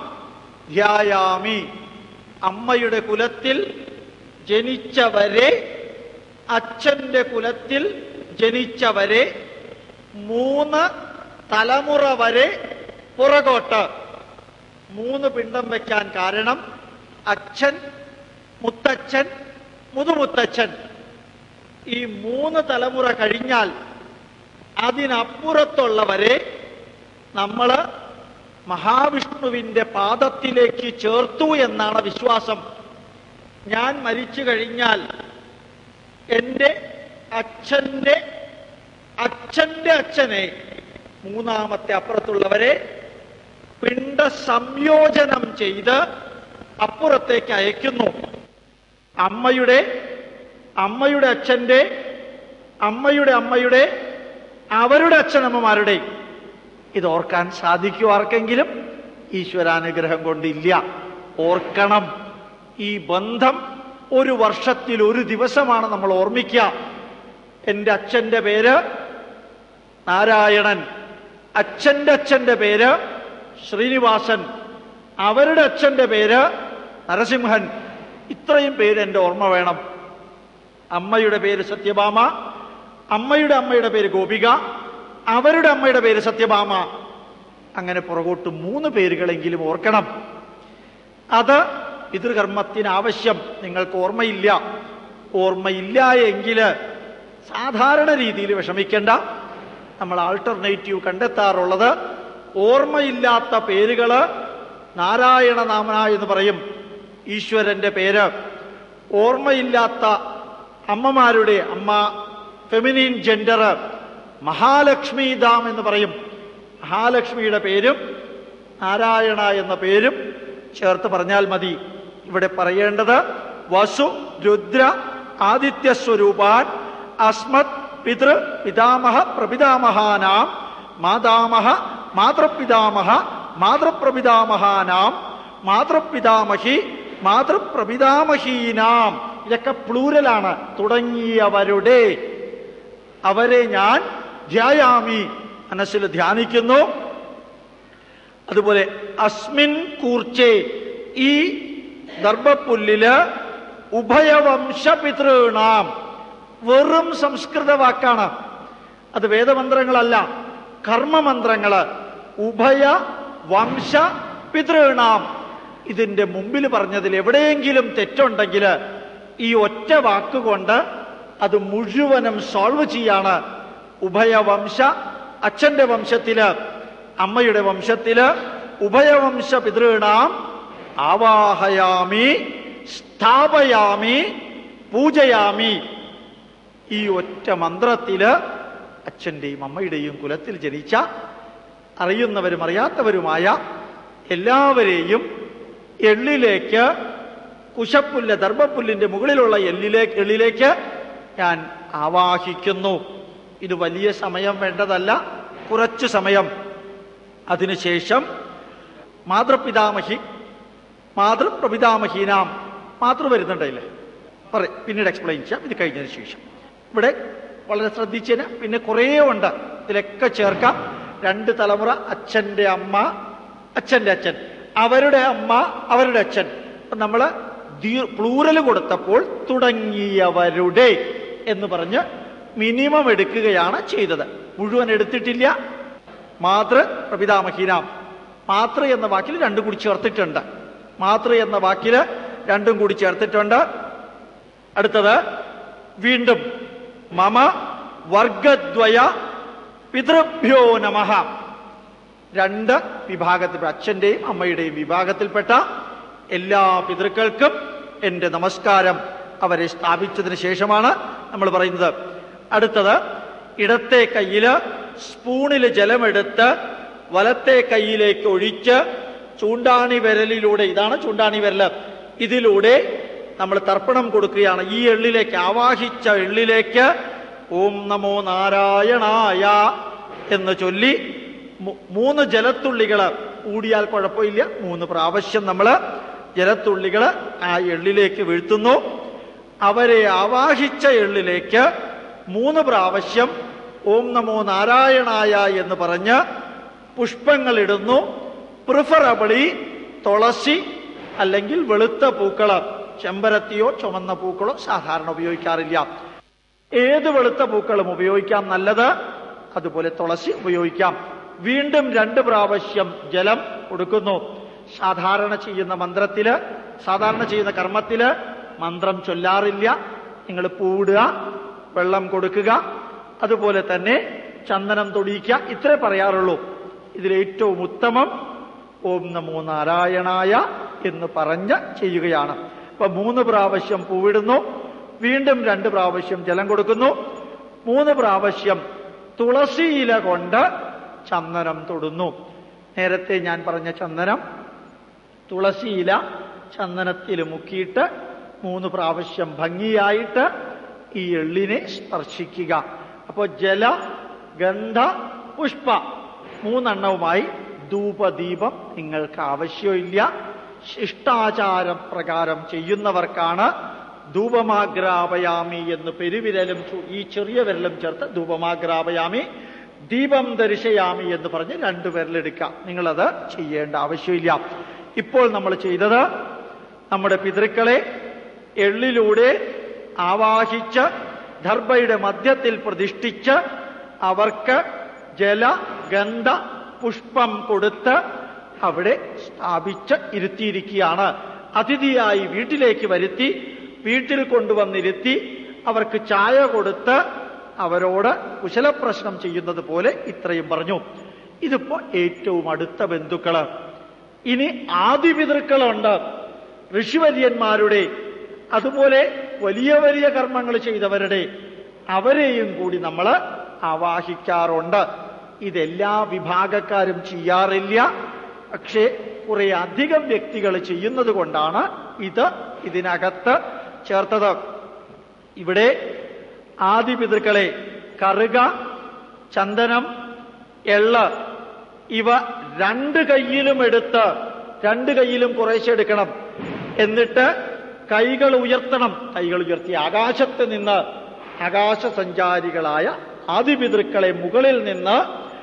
ധ്യായാമി അമ്മയുടെ കുലത്തിൽ ജനിച്ചവരെ അച്ഛന്റെ കുലത്തിൽ ജനിച്ചവരെ മൂന്ന് തലമുറ വരെ പുറകോട്ട് മൂന്ന് പിണ്ടം വെക്കാൻ കാരണം അച്ഛൻ മുത്തച്ഛൻ മുതുമുത്തച്ഛൻ ഈ മൂന്ന് തലമുറ കഴിഞ്ഞാൽ അതിനപ്പുറത്തുള്ളവരെ നമ്മൾ മഹാവിഷ്ണുവിന്റെ പാദത്തിലേക്ക് ചേർത്തു എന്നാണ് വിശ്വാസം ഞാൻ മരിച്ചു കഴിഞ്ഞാൽ എൻ്റെ അച്ഛൻ്റെ അച്ഛൻ്റെ അച്ഛനെ മൂന്നാമത്തെ അപ്പുറത്തുള്ളവരെ പിണ്ട സംയോജനം ചെയ്ത് അപ്പുറത്തേക്ക് അയക്കുന്നു അമ്മയുടെ അമ്മയുടെ അച്ഛന്റെ അമ്മയുടെ അമ്മയുടെ അവരുടെ അച്ഛനമ്മമാരുടെ ഇത് ഓർക്കാൻ സാധിക്കും ആർക്കെങ്കിലും ഈശ്വരാനുഗ്രഹം കൊണ്ടില്ല ഓർക്കണം ഈ ബന്ധം ഒരു വർഷത്തിൽ ഒരു ദിവസമാണ് നമ്മൾ ഓർമ്മിക്കുക എൻ്റെ അച്ഛന്റെ പേര് നാരായണൻ അച്ഛന്റെ അച്ഛന്റെ പേര് ശ്രീനിവാസൻ അവരുടെ അച്ഛന്റെ പേര് നരസിംഹൻ ഇത്രയും പേര് എൻ്റെ ഓർമ്മ വേണം അമ്മയുടെ പേര് സത്യഭാമ അമ്മയുടെ അമ്മയുടെ പേര് ഗോപിക അവരുടെ അമ്മയുടെ പേര് സത്യഭാമ അങ്ങനെ പുറകോട്ട് മൂന്ന് പേരുകളെങ്കിലും ഓർക്കണം അത് പിതൃകർമ്മത്തിന് ആവശ്യം നിങ്ങൾക്ക് ഓർമ്മയില്ല ഓർമ്മയില്ല എങ്കിൽ സാധാരണ രീതിയിൽ വിഷമിക്കേണ്ട നമ്മൾ ആൾട്ടർനേറ്റീവ് കണ്ടെത്താറുള്ളത് ഓർമ്മയില്ലാത്ത പേരുകള് നാരായണ നാമന എന്ന് പറയും ഈശ്വരന്റെ പേര് ഓർമ്മയില്ലാത്ത അമ്മമാരുടെ അമ്മ ഫെമിനിൻ ജെൻഡർ മഹാലക്ഷ്മി ദാം എന്ന് പറയും മഹാലക്ഷ്മിയുടെ പേരും നാരായണ എന്ന പേരും ചേർത്ത് പറഞ്ഞാൽ മതി ഇവിടെ പറയേണ്ടത് വസു രുദ്ര ആദിത്യ സ്വരൂപാൻ അസ്മത് പിതൃ പിതാമഹ പ്രപിതാമഹാനാം മാതാമഹ മാതൃപിതാമഹ മാതൃപ്രപിതാമഹാനാം മാതൃപിതാമഹി മാതൃപ്രപിതാമഹീനാം ഇതൊക്കെ പ്ലൂരലാണ് തുടങ്ങിയവരുടെ അവരെ ഞാൻ ധ്യായാമി മനസ്സിൽ ധ്യാനിക്കുന്നു അതുപോലെ അസ്മിൻ കൂർച്ചെ ഈ ദർഭപ്പുല്ലില് ഉഭയവംശ പിതൃണാം വെറും സംസ്കൃത വാക്കാണ് അത് വേദമന്ത്രങ്ങളല്ല കർമ്മമന്ത്രങ്ങള് ഉഭയ വംശ പിതൃണാം ഇതിന്റെ മുമ്പിൽ പറഞ്ഞതിൽ എവിടെയെങ്കിലും തെറ്റുണ്ടെങ്കിൽ ഈ ഒറ്റ വാക്കുകൊണ്ട് അത് മുഴുവനും സോൾവ് ചെയ്യാണ് ഉഭയവംശ അച്ഛന്റെ വംശത്തില് അമ്മയുടെ വംശത്തില് ഉഭയവംശ പിതൃണാം ആവാഹയാമി സ്ഥാപയാമി പൂജയാമി ഈ ഒറ്റ മന്ത്രത്തില് അച്ഛന്റെയും അമ്മയുടെയും കുലത്തിൽ ജനിച്ച അറിയുന്നവരും അറിയാത്തവരുമായ എല്ലാവരെയും എള്ളിലേക്ക് കുശപ്പുല്ല് ദർഭപ്പുല്ലിന്റെ മുകളിലുള്ള എല്ലിലേക്ക് എള്ളിലേക്ക് ഞാൻ ആവാഹിക്കുന്നു ഇത് വലിയ സമയം വേണ്ടതല്ല കുറച്ചു സമയം അതിനുശേഷം മാതൃപിതാമഹി മാതൃപ്രപിതാമഹീനാം മാതൃ വരുന്നുണ്ടല്ലേ പറ പിന്നീട് എക്സ്പ്ലെയിൻ ചെയ്യാം ഇത് കഴിഞ്ഞതിന് ശേഷം ഇവിടെ വളരെ ശ്രദ്ധിച്ചതിന് പിന്നെ കുറേ ഉണ്ട് ഇതിലൊക്കെ ചേർക്കാം രണ്ട് തലമുറ അച്ഛന്റെ അമ്മ അച്ഛന്റെ അച്ഛൻ അവരുടെ അമ്മ അവരുടെ അച്ഛൻ നമ്മൾ പ്ലൂറൽ കൊടുത്തപ്പോൾ തുടങ്ങിയവരുടെ എന്ന് പറഞ്ഞ് മിനിമം എടുക്കുകയാണ് ചെയ്തത് മുഴുവൻ എടുത്തിട്ടില്ല മാതൃ പ്രപിതാമഹീനാം മാതൃ എന്ന വാക്കിൽ രണ്ടും കൂടി ചേർത്തിട്ടുണ്ട് മാതൃ എന്ന വാക്കിൽ രണ്ടും കൂടി ചേർത്തിട്ടുണ്ട് അടുത്തത് വീണ്ടും മമ വർഗദ്വയ പിതൃഭ്യോ നമഃ രണ്ട് വിഭാഗത്തിൽ അച്ഛന്റെയും അമ്മയുടെയും വിഭാഗത്തിൽപ്പെട്ട എല്ലാ പിതൃക്കൾക്കും എന്റെ നമസ്കാരം അവരെ സ്ഥാപിച്ചതിന് ശേഷമാണ് നമ്മൾ പറയുന്നത് അടുത്തത് ഇടത്തെ കയ്യില് സ്പൂണില് ജലമെടുത്ത് വലത്തെ കൈയിലേക്ക് ഒഴിച്ച് ചൂണ്ടാണി വിരലിലൂടെ ഇതാണ് ചൂണ്ടാണി വിരല് ഇതിലൂടെ നമ്മൾ തർപ്പണം കൊടുക്കുകയാണ് ഈ എള്ളിലേക്ക് ആവാഹിച്ച എള്ളിലേക്ക് ഓം നമോ നാരായണായ എന്ന് ചൊല്ലി മൂ- മൂന്ന് ജലത്തുള്ളികള് കൂടിയാൽ കുഴപ്പമില്ല മൂന്ന് പ്രാവശ്യം നമ്മൾ ജലത്തുള്ളികള് ആ എള്ളിലേക്ക് വീഴ്ത്തുന്നു അവരെ ആവാഹിച്ച എള്ളിലേക്ക് മൂന്ന് പ്രാവശ്യം ഓം നമോ നാരായണായ എന്ന് പറഞ്ഞ് പുഷ്പങ്ങൾ ഇടുന്നു പ്രിഫറബിളി തുളസി അല്ലെങ്കിൽ വെളുത്ത പൂക്കള് ചെമ്പരത്തിയോ ചുമന്ന പൂക്കളോ സാധാരണ ഉപയോഗിക്കാറില്ല ഏത് വെളുത്ത പൂക്കളും ഉപയോഗിക്കാം നല്ലത് അതുപോലെ തുളസി ഉപയോഗിക്കാം വീണ്ടും രണ്ട് പ്രാവശ്യം ജലം കൊടുക്കുന്നു സാധാരണ ചെയ്യുന്ന മന്ത്രത്തില് സാധാരണ ചെയ്യുന്ന കർമ്മത്തില് മന്ത്രം ചൊല്ലാറില്ല നിങ്ങൾ പൂടുക വെള്ളം കൊടുക്കുക അതുപോലെ തന്നെ ചന്ദനം തൊടിയിക്കുക ഇത്രേ പറയാറുള്ളൂ ഇതിലേറ്റവും ഉത്തമം ഓം നമോ നാരായണായ എന്ന് പറഞ്ഞ് ചെയ്യുകയാണ് അപ്പൊ മൂന്ന് പ്രാവശ്യം പൂവിടുന്നു വീണ്ടും രണ്ട് പ്രാവശ്യം ജലം കൊടുക്കുന്നു മൂന്ന് പ്രാവശ്യം തുളസി ഇല കൊണ്ട് ചന്ദനം തൊടുന്നു നേരത്തെ ഞാൻ പറഞ്ഞ ചന്ദനം തുളസി ഇല ചന്ദനത്തിൽ മുക്കിയിട്ട് മൂന്ന് പ്രാവശ്യം ഭംഗിയായിട്ട് ഈ എള്ളിനെ സ്പർശിക്കുക അപ്പോൾ ജല ഗന്ധ പുഷ്പ മൂന്നെണ്ണവുമായി ധൂപദീപം നിങ്ങൾക്ക് ആവശ്യമില്ല ശിഷ്ടാചാര പ്രകാരം ചെയ്യുന്നവർക്കാണ് ധൂപമാഗ്രാപയാമി എന്ന് പെരുവിരലും ചു- ഈ ചെറിയ വിരലും ചേർത്ത് ധൂപമാഗ്രാപയാമി ദീപം ദർശയാമി എന്ന് പറഞ്ഞ് രണ്ടു വിരലെടുക്കാം നിങ്ങളത് ചെയ്യേണ്ട ആവശ്യമില്ല ഇപ്പോൾ നമ്മൾ ചെയ്തത് നമ്മുടെ പിതൃക്കളെ എള്ളിലൂടെ ആവാഹിച്ച് ദർഭയുടെ മധ്യത്തിൽ പ്രതിഷ്ഠിച്ച് അവർക്ക് ജല ഗന്ധ പുഷ്പം കൊടുത്ത് അവിടെ സ്ഥാപിച്ച് ഇരുത്തിയിരിക്കുകയാണ് അതിഥിയായി വീട്ടിലേക്ക് വരുത്തി വീട്ടിൽ കൊണ്ടുവന്നിരുത്തി അവർക്ക് ചായ കൊടുത്ത് അവരോട് കുശലപ്രശ്നം ചെയ്യുന്നത് പോലെ ഇത്രയും പറഞ്ഞു ഇതിപ്പോ ഏറ്റവും അടുത്ത ബന്ധുക്കള് ഇനി ആദിപിതൃക്കളുണ്ട് ഋഷിവര്യന്മാരുടെ അതുപോലെ വലിയ വലിയ കർമ്മങ്ങൾ ചെയ്തവരുടെ അവരെയും കൂടി നമ്മൾ ആവാഹിക്കാറുണ്ട് ഇതെല്ലാ വിഭാഗക്കാരും ചെയ്യാറില്ല പക്ഷേ കുറെ അധികം വ്യക്തികൾ ചെയ്യുന്നത് കൊണ്ടാണ് ഇത് ഇതിനകത്ത് ചേർത്തത് ഇവിടെ ആദിപിതൃക്കളെ കറുക ചന്ദനം എള്ള് ഇവ രണ്ട് കൈയിലും എടുത്ത് രണ്ട് കൈയിലും കുറേശ്ശെ എടുക്കണം എന്നിട്ട് കൈകൾ ഉയർത്തണം കൈകൾ ഉയർത്തി ആകാശത്ത് നിന്ന് ആകാശസഞ്ചാരികളായ ആദിപിതൃക്കളെ മുകളിൽ നിന്ന്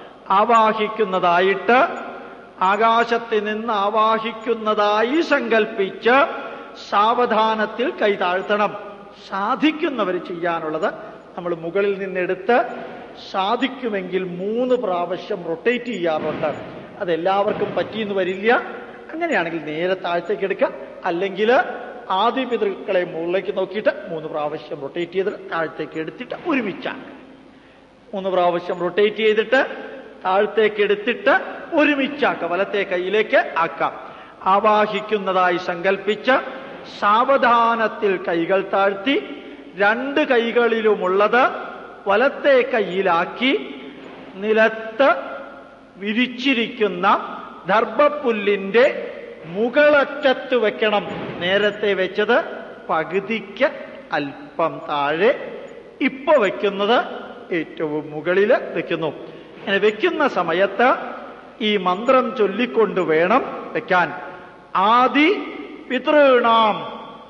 ആവാഹിക്കുന്നതായിട്ട് ആകാശത്തിൽ നിന്ന് ആവാഹിക്കുന്നതായി സങ്കൽപ്പിച്ച് സാവധാനത്തിൽ കൈ താഴ്ത്തണം സാധിക്കുന്നവർ ചെയ്യാനുള്ളത് നമ്മൾ മുകളിൽ നിന്നെടുത്ത് സാധിക്കുമെങ്കിൽ മൂന്ന് പ്രാവശ്യം റൊട്ടേറ്റ് ചെയ്യാറുണ്ട് അതെല്ലാവർക്കും പറ്റിയെന്ന് വരില്ല അങ്ങനെയാണെങ്കിൽ നേരെ താഴത്തേക്ക് എടുക്കുക അല്ലെങ്കിൽ ആദ്യ പിതൃക്കളെ മുകളിലേക്ക് നോക്കിയിട്ട് മൂന്ന് പ്രാവശ്യം റൊട്ടേറ്റ് ചെയ്തിട്ട് താഴത്തേക്ക് എടുത്തിട്ട് ഒരുമിച്ചാക്കുക മൂന്ന് പ്രാവശ്യം റൊട്ടേറ്റ് ചെയ്തിട്ട് താഴത്തേക്ക് എടുത്തിട്ട് ഒരുമിച്ചാക്കുക വലത്തെ കൈയിലേക്ക് ആക്കാം ആവാഹിക്കുന്നതായി സങ്കൽപ്പിച്ച് സാവധാനത്തിൽ കൈകൾ താഴ്ത്തി രണ്ട് കൈകളിലുമുള്ളത് വലത്തെ കൈയിലാക്കി നിലത്ത് വിരിച്ചിരിക്കുന്ന ദർഭപ്പുല്ലിന്റെ മുകളറ്റത്ത് വെക്കണം നേരത്തെ വെച്ചത് പകുതിക്ക് അല്പം താഴെ ഇപ്പൊ വെക്കുന്നത് ഏറ്റവും മുകളിൽ വെക്കുന്നു അങ്ങനെ വെക്കുന്ന സമയത്ത് ഈ മന്ത്രം ചൊല്ലിക്കൊണ്ട് വേണം വെക്കാൻ ആദി പിതൃണാം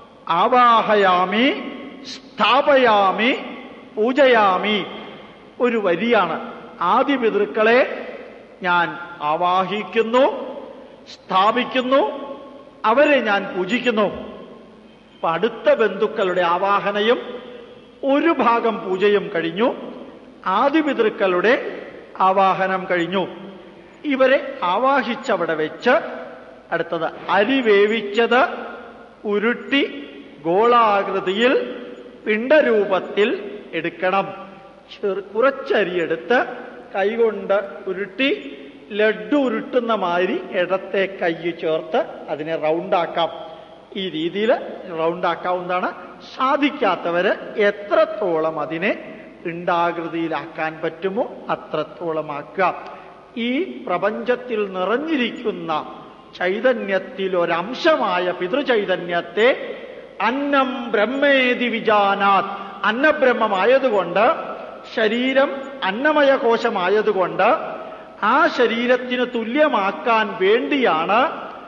ആവാഹയാമി സ്ഥാപയാമി പൂജയാമി ഒരു വരിയാണ് ആദി പിതൃക്കളെ ഞാൻ ആവാഹിക്കുന്നു സ്ഥാപിക്കുന്നു അവരെ ഞാൻ പൂജിക്കുന്നു അപ്പൊ അടുത്ത ബന്ധുക്കളുടെ ആവാഹനയും ഒരു ഭാഗം പൂജയും കഴിഞ്ഞു ആദിപിതൃക്കളുടെ ആവാഹനം കഴിഞ്ഞു ഇവരെ ആവാഹിച്ചവിടെ വെച്ച് അടുത്തത് അരി വേവിച്ചത് ഉരുട്ടി ഗോളാകൃതിയിൽ പിണ്ടരൂപത്തിൽ എടുക്കണം ചെറു കുറച്ചരിയെടുത്ത് കൈകൊണ്ട് ഉരുട്ടി ലഡ്ഡു ഉരുട്ടുന്ന മാതിരി ഇടത്തെ കൈ ചേർത്ത് അതിനെ റൗണ്ടാക്കാം ഈ രീതിയിൽ റൗണ്ടാക്കാവുന്നതാണ് സാധിക്കാത്തവര് എത്രത്തോളം അതിനെ പിണ്ടാകൃതിയിലാക്കാൻ പറ്റുമോ അത്രത്തോളം ആക്കുക ഈ പ്രപഞ്ചത്തിൽ നിറഞ്ഞിരിക്കുന്ന ചൈതന്യത്തിൽ ഒരംശമായ പിതൃചൈതന്യത്തെ അന്നം ബ്രഹ്മേതി വിജാനാത് അന്നബ്രഹ്മമായതുകൊണ്ട് ശരീരം അന്നമയ കോശമായതുകൊണ്ട് ആ ശരീരത്തിന് തുല്യമാക്കാൻ വേണ്ടിയാണ്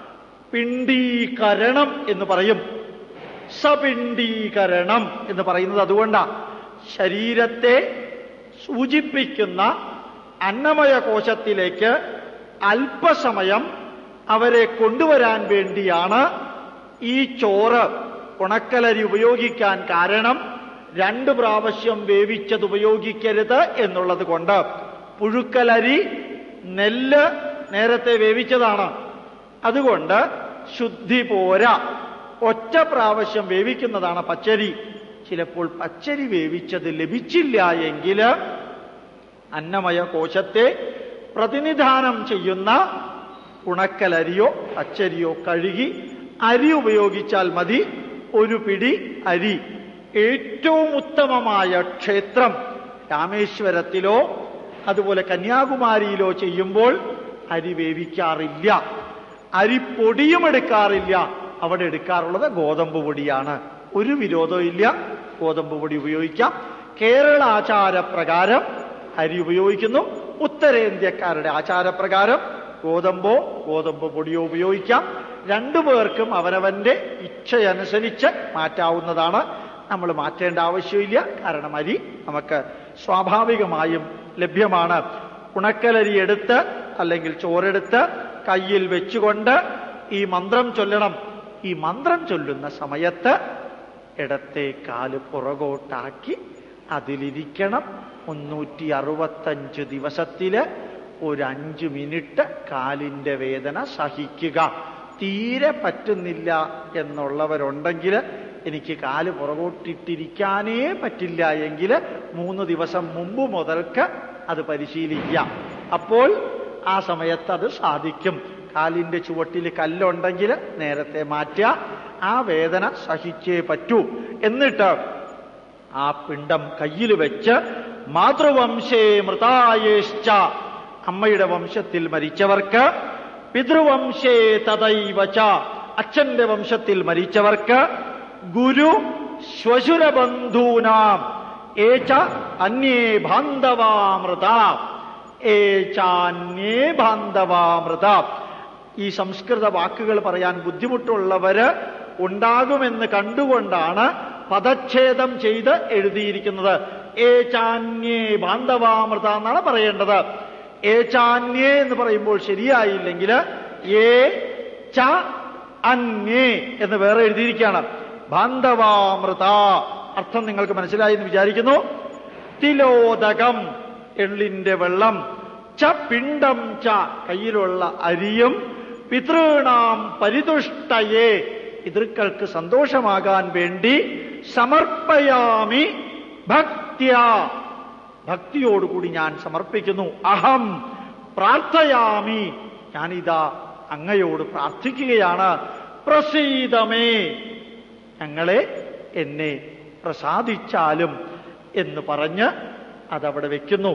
പിണ്ടീകരണം എന്ന് പറയും സപിണ്ടീകരണം എന്ന് പറയുന്നത് അതുകൊണ്ടാ ശരീരത്തെ സൂചിപ്പിക്കുന്ന അന്നമയ കോശത്തിലേക്ക് അല്പസമയം അവരെ കൊണ്ടുവരാൻ വേണ്ടിയാണ് ഈ ചോറ് ഉണക്കലരി ഉപയോഗിക്കാൻ കാരണം രണ്ട് പ്രാവശ്യം വേവിച്ചത് ഉപയോഗിക്കരുത് എന്നുള്ളത് കൊണ്ട് പുഴുക്കലരി നെല്ല് നേരത്തെ വേവിച്ചതാണ് അതുകൊണ്ട് ശുദ്ധി പോരാ ഒറ്റ പ്രാവശ്യം വേവിക്കുന്നതാണ് പച്ചരി ചിലപ്പോൾ പച്ചരി വേവിച്ചത് ലഭിച്ചില്ല എങ്കിൽ അന്നമയ കോശത്തെ പ്രതിനിധാനം ചെയ്യുന്ന ഉണക്കലരിയോ പച്ചരിയോ കഴുകി അരി ഉപയോഗിച്ചാൽ മതി ഒരു പിടി അരി ഏറ്റവും ഉത്തമമായ ക്ഷേത്രം രാമേശ്വരത്തിലോ അതുപോലെ കന്യാകുമാരിയിലോ ചെയ്യുമ്പോൾ അരി വേവിക്കാറില്ല അരിപ്പൊടിയും എടുക്കാറില്ല അവിടെ എടുക്കാറുള്ളത് ഗോതമ്പ് പൊടിയാണ് ഒരു വിരോധവും ഇല്ല ഗോതമ്പ് പൊടി ഉപയോഗിക്കാം കേരള ആചാരപ്രകാരം അരി ഉപയോഗിക്കുന്നു ഉത്തരേന്ത്യക്കാരുടെ ആചാരപ്രകാരം ഗോതമ്പോ ഗോതമ്പ് പൊടിയോ ഉപയോഗിക്കാം രണ്ടു പേർക്കും അവനവന്റെ ഇച്ഛയനുസരിച്ച് മാറ്റാവുന്നതാണ് നമ്മൾ മാറ്റേണ്ട ആവശ്യമില്ല കാരണം അരി നമുക്ക് സ്വാഭാവികമായും ലഭ്യമാണ് ഉണക്കലരി എടുത്ത് അല്ലെങ്കിൽ ചോറെടുത്ത് കയ്യിൽ വെച്ചുകൊണ്ട് ഈ മന്ത്രം ചൊല്ലണം ഈ മന്ത്രം ചൊല്ലുന്ന സമയത്ത് ഇടത്തെ കാല് പുറകോട്ടാക്കി അതിലിരിക്കണം മുന്നൂറ്റി അറുപത്തഞ്ച് ദിവസത്തില് ഒരു അഞ്ച് മിനിറ്റ് കാലിന്റെ വേദന സഹിക്കുക തീരെ പറ്റുന്നില്ല എന്നുള്ളവരുണ്ടെങ്കിൽ എനിക്ക് കാല് പുറകോട്ടിട്ടിരിക്കാനേ പറ്റില്ല എങ്കിൽ മൂന്ന് ദിവസം മുമ്പ് മുതൽക്ക് അത് പരിശീലിക്കാം അപ്പോൾ ആ സമയത്ത് അത് സാധിക്കും കാലിന്റെ ചുവട്ടിൽ കല്ലുണ്ടെങ്കിൽ നേരത്തെ മാറ്റുക ആ വേദന സഹിച്ചേ പറ്റൂ എന്നിട്ട് ആ പിണ്ടം കയ്യിൽ വെച്ച് മാതൃവംശേ മൃതായേശ്ച അമ്മയുടെ വംശത്തിൽ മരിച്ചവർക്ക് പിതൃവംശേ തദൈവച അച്ഛന്റെ വംശത്തിൽ മരിച്ചവർക്ക് ഗുരു ശ്വശുരബന്ധൂനാം ഏച്ച അന്യേ ബാന്ധവാമൃത ഏച്ചാന്യേ ബാന്ധവാമൃത ഈ സംസ്കൃത വാക്കുകൾ പറയാൻ ബുദ്ധിമുട്ടുള്ളവര് ഉണ്ടാകുമെന്ന് കണ്ടുകൊണ്ടാണ് പദച്ഛേദം ചെയ്ത് എഴുതിയിരിക്കുന്നത് ഏചാന്യേ ബാന്ധവാമൃത എന്നാണ് പറയേണ്ടത് ഏചാന്യേ എന്ന് പറയുമ്പോൾ ശരിയായില്ലെങ്കിൽ ഏ ച അന്യേ എന്ന് വേറെ എഴുതിയിരിക്കുകയാണ് ബാന്ധവാമൃത അർത്ഥം നിങ്ങൾക്ക് മനസ്സിലായി എന്ന് വിചാരിക്കുന്നു തിലോദകം എള്ളിന്റെ വെള്ളം ച പിണ്ടം ച കയ്യിലുള്ള അരിയും പിതൃണാം പരിതുഷ്ടയെ പിതൃക്കൾക്ക് സന്തോഷമാകാൻ വേണ്ടി സമർപ്പയാമി ഭക്ത്യ ഭക്തിയോടുകൂടി ഞാൻ സമർപ്പിക്കുന്നു അഹം പ്രാർത്ഥയാമി ഞാനിതാ അങ്ങയോട് പ്രാർത്ഥിക്കുകയാണ് പ്രസീതമേ ഞങ്ങളെ എന്നെ പ്രസാദിച്ചാലും എന്ന് പറഞ്ഞ് അതവിടെ വെക്കുന്നു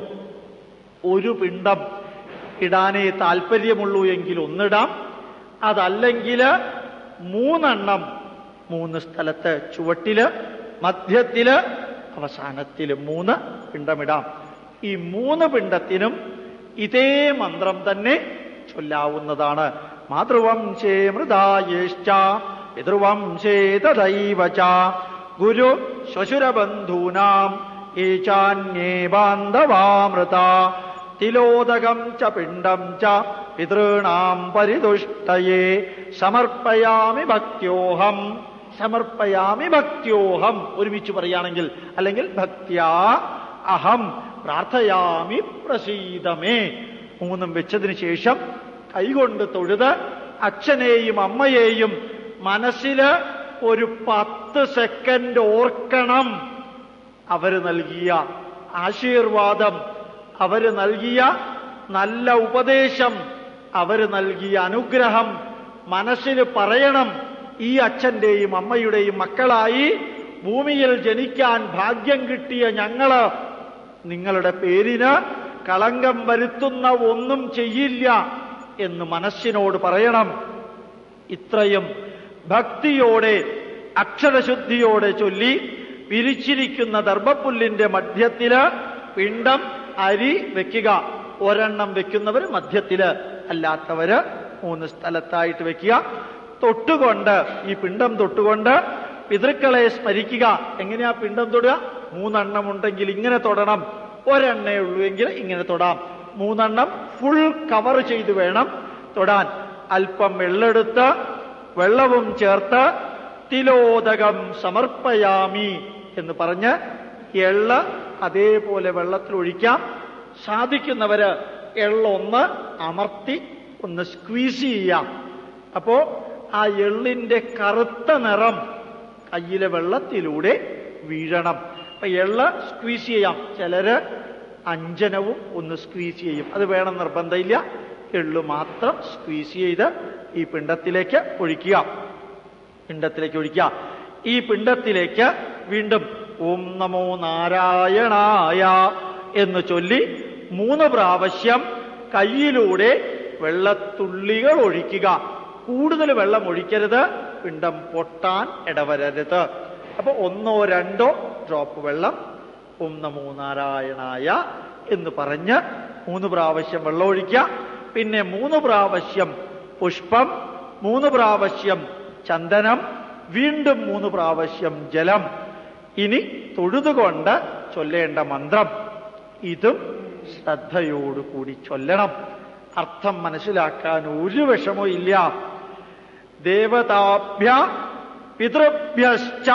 ഒരു പിണ്ടം ഇടാനേ താല്പര്യമുള്ളൂ എങ്കിൽ ഒന്നിടാം അതല്ലെങ്കിൽ മൂന്നെണ്ണം മൂന്ന് സ്ഥലത്ത് ചുവട്ടില് മധ്യത്തില് അവസാനത്തില് മൂന്ന് പിണ്ടമിടാം ഈ മൂന്ന് പിണ്ടത്തിനും ഇതേ മന്ത്രം തന്നെ ചൊല്ലാവുന്നതാണ് മാതൃവംശേ മൃതായേശ്ച പിതൃവംശേ തദൈവച ഗുരു ശ്വശുരബന്ധൂനാം ഏചാന്യേ ബാന്ധവാമൃത തിലോദകം ച പിണ്ടം ച പിതॄണാം പരിതുഷ്ടയേ സമർപ്പയാമി ഭക്ത്യോഹം സമർപ്പയാമി ഭക്ത്യോഹം ഒരുമിച്ച് പറയുകയാണെങ്കിൽ അല്ലെങ്കിൽ ഭക്ത്യാ അഹം പ്രാർത്ഥയാമി പ്രസീതമേ മൂന്നും വെച്ചതിന് ശേഷം കൈകൊണ്ട് തൊഴുത് അച്ഛനെയും അമ്മയെയും മനസ്സില് ഒരു പത്ത് സെക്കൻഡ് ഓർക്കണം അവര് നൽകിയ ആശീർവാദം അവര് നൽകിയ നല്ല ഉപദേശം അവര് നൽകിയ അനുഗ്രഹം മനസ്സിൽ പറയണം ഈ അച്ഛന്റെയും അമ്മയുടെയും മക്കളായി ഭൂമിയിൽ ജനിക്കാൻ ഭാഗ്യം കിട്ടിയ ഞങ്ങള് നിങ്ങളുടെ പേരിന് കളങ്കം വരുത്തുന്ന ഒന്നും ചെയ്യില്ല എന്ന് മനസ്സിനോട് പറയണം ഇത്രയും ഭക്തിയോടെ അക്ഷരശുദ്ധിയോടെ ചൊല്ലി വിരിച്ചിരിക്കുന്ന ദർഭപ്പുല്ലിന്റെ മധ്യത്തില് പിണ്ടം അരി വെക്കുക ഒരെണ്ണം വെക്കുന്നവർ മധ്യത്തില് അല്ലാത്തവര് മൂന്ന് സ്ഥലത്തായിട്ട് വെക്കുക തൊട്ടുകൊണ്ട് ഈ പിണ്ടം തൊട്ടുകൊണ്ട് പിതൃക്കളെ സ്മരിക്കുക എങ്ങനെയാ പിണ്ടം തൊടുക മൂന്നെണ്ണം ഉണ്ടെങ്കിൽ ഇങ്ങനെ തൊടണം ഒരെണ്ണേ ഉള്ളൂ എങ്കിൽ ഇങ്ങനെ തൊടാം മൂന്നെണ്ണം ഫുൾ കവർ ചെയ്ത് വേണം തൊടാൻ അല്പം വെള്ളെടുത്ത് വെള്ളവും ചേർത്ത് തിലോദകം സമർപ്പയാമി എന്ന് പറഞ്ഞ് എള്ള് അതേപോലെ വെള്ളത്തിൽ ഒഴിക്കാം സാധിക്കുന്നവര് എള്ളൊന്ന് അമർത്തി ഒന്ന് സ്ക്വീസ് ചെയ്യാം അപ്പോ ആ എള്ളിന്റെ കറുത്ത നിറം കയ്യിലെ വെള്ളത്തിലൂടെ വീഴണം അപ്പൊ എള്ള് സ്ക്വീസ് ചെയ്യാം ചിലര് അഞ്ജനവും ഒന്ന് സ്ക്വീസ് ചെയ്യും അത് വേണം നിർബന്ധമില്ല എള്ളു മാത്രം സ്ക്വീസ് ചെയ്ത് ഈ പിണ്ടത്തിലേക്ക് ഒഴിക്കുക പിണ്ടത്തിലേക്ക് ഒഴിക്കുക ഈ പിണ്ടത്തിലേക്ക് വീണ്ടും ഓം നമോ നാരായണായ എന്ന് ചൊല്ലി മൂന്ന് പ്രാവശ്യം കയ്യിലൂടെ വെള്ളത്തുള്ളികൾ ഒഴിക്കുക കൂടുതൽ വെള്ളം ഒഴിക്കരുത് പിണ്ടം പൊട്ടാൻ ഇടവരരുത് അപ്പൊ ഒന്നോ രണ്ടോ ഡ്രോപ്പ് വെള്ളം ഓം നമോ നാരായണായ എന്ന് പറഞ്ഞ് മൂന്ന് പ്രാവശ്യം വെള്ളം ഒഴിക്കുക പിന്നെ മൂന്ന് പ്രാവശ്യം പുഷ്പം മൂന്ന് പ്രാവശ്യം ചന്ദനം വീണ്ടും മൂന്ന് പ്രാവശ്യം ജലം ഇനി തൊഴുതുകൊണ്ട് ചൊല്ലേണ്ട മന്ത്രം ഇതും ശ്രദ്ധയോടുകൂടി ചൊല്ലണം അർത്ഥം മനസ്സിലാക്കാൻ ഒരു വിഷമവും ഇല്ല ദേവതാഭ്യ പിതൃഭ്യശ്ച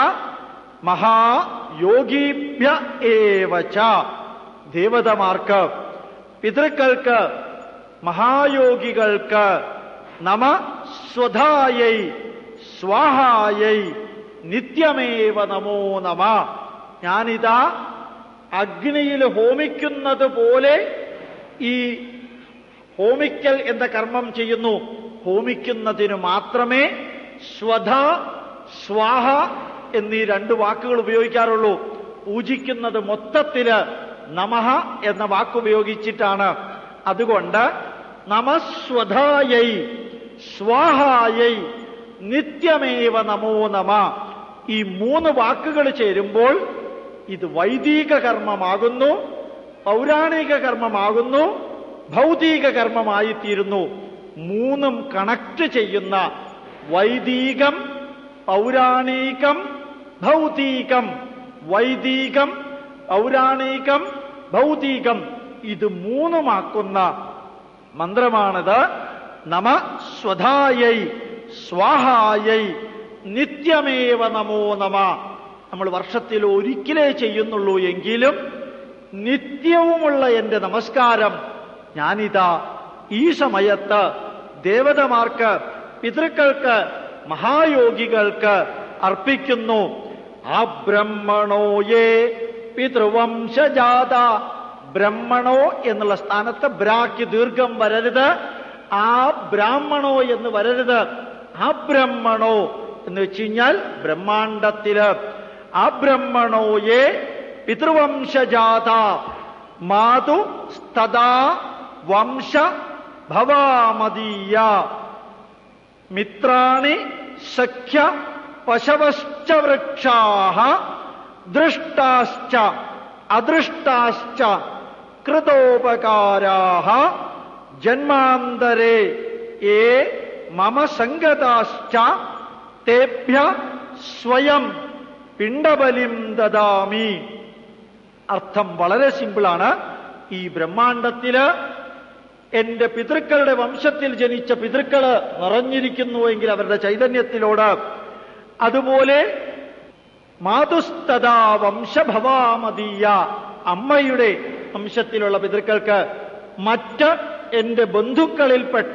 മഹായോഗിഭ്യ ഏവച ദേവതമാർക്ക് പിതൃക്കൾക്ക് മഹായോഗികൾക്ക് നമ സ്വധായൈ സ്വാഹായൈ നിത്യമേവ നമോ നമ ഞാനിതാ അഗ്നിയിൽ ഹോമിക്കുന്നത് പോലെ ഈ ഹോമിക്കൽ എന്ന കർമ്മം ചെയ്യുന്നു ഹോമിക്കുന്നതിന് മാത്രമേ സ്വധ സ്വാഹ എന്നീ രണ്ട് വാക്കുകൾ ഉപയോഗിക്കാറുള്ളൂ പൂജിക്കുന്നത് മൊത്തത്തില് നമഃ എന്ന വാക്കുപയോഗിച്ചിട്ടാണ് അതുകൊണ്ട് നമസ്വധായൈ സ്വാഹായൈ നിത്യമേവ നമോ നമ ഈ മൂന്ന് വാക്കുകൾ ചേരുമ്പോൾ ഇത് വൈദിക കർമ്മമാകുന്നു പൗരാണിക കർമ്മമാകുന്നു ഭൗതിക കർമ്മമായിത്തീരുന്നു മൂന്നും കണക്ട് ചെയ്യുന്ന വൈദികം പൗരാണികം ഭൗതികം വൈദികം പൗരാണികം ഭൗതികം ഇത് മൂന്നുമാക്കുന്ന മന്ത്രമാണിത് നമ സ്വധായൈ സ്വാഹായൈ നിത്യമേവ നമോ നമ നമ്മൾ വർഷത്തിൽ ഒരിക്കലേ ചെയ്യുന്നുള്ളൂ എങ്കിലും നിത്യവുമുള്ള എന്റെ നമസ്കാരം ഞാനിതാ ഈ സമയത്ത് ദേവതമാർക്ക് പിതൃക്കൾക്ക് മഹായോഗികൾക്ക് അർപ്പിക്കുന്നു ആ ബ്രഹ്മണോയേ പിതൃവംശജാത ബ്രഹ്മണോ എന്നുള്ള സ്ഥാനത്ത് ബ്രാക്ക് ദീർഘം വരരുത് ആ ബ്രാഹ്മണോ എന്ന് വരരുത് ആ ബ്രഹ്മണോ എന്ന് വെച്ച് കഴിഞ്ഞാൽ ബ്രഹ്മാണ്ടത്തില് ആ ബ്രഹ്മണോയെ പിതൃവംശജാത മാതു സ്തദാ വംശ ഭവാമതീയ മിത്രാണി സഖ്യ പശവശ്ച വൃക്ഷാഹ ദൃഷ്ടാശ്ച അദൃഷ്ടാശ്ച കൃതോപകാരാഹ ജന്മാന്തരേ ഏ മമ സംഗതാശ്ച തേഭ്യ സ്വയം പിണ്ടബലിം ദദാമി അർത്ഥം വളരെ സിമ്പിളാണ് ഈ ബ്രഹ്മാണ്ടത്തില് എന്റെ പിതൃക്കളുടെ വംശത്തിൽ ജനിച്ച പിതൃക്കള് നിറഞ്ഞിരിക്കുന്നുവെങ്കിൽ അവരുടെ ചൈതന്യത്തിലോട് അതുപോലെ മാതുസ്തദാ വംശഭവാമതീയ അമ്മയുടെ വംശത്തിലുള്ള പിതൃക്കൾക്ക് മറ്റ് എന്റെ ബന്ധുക്കളിൽപ്പെട്ട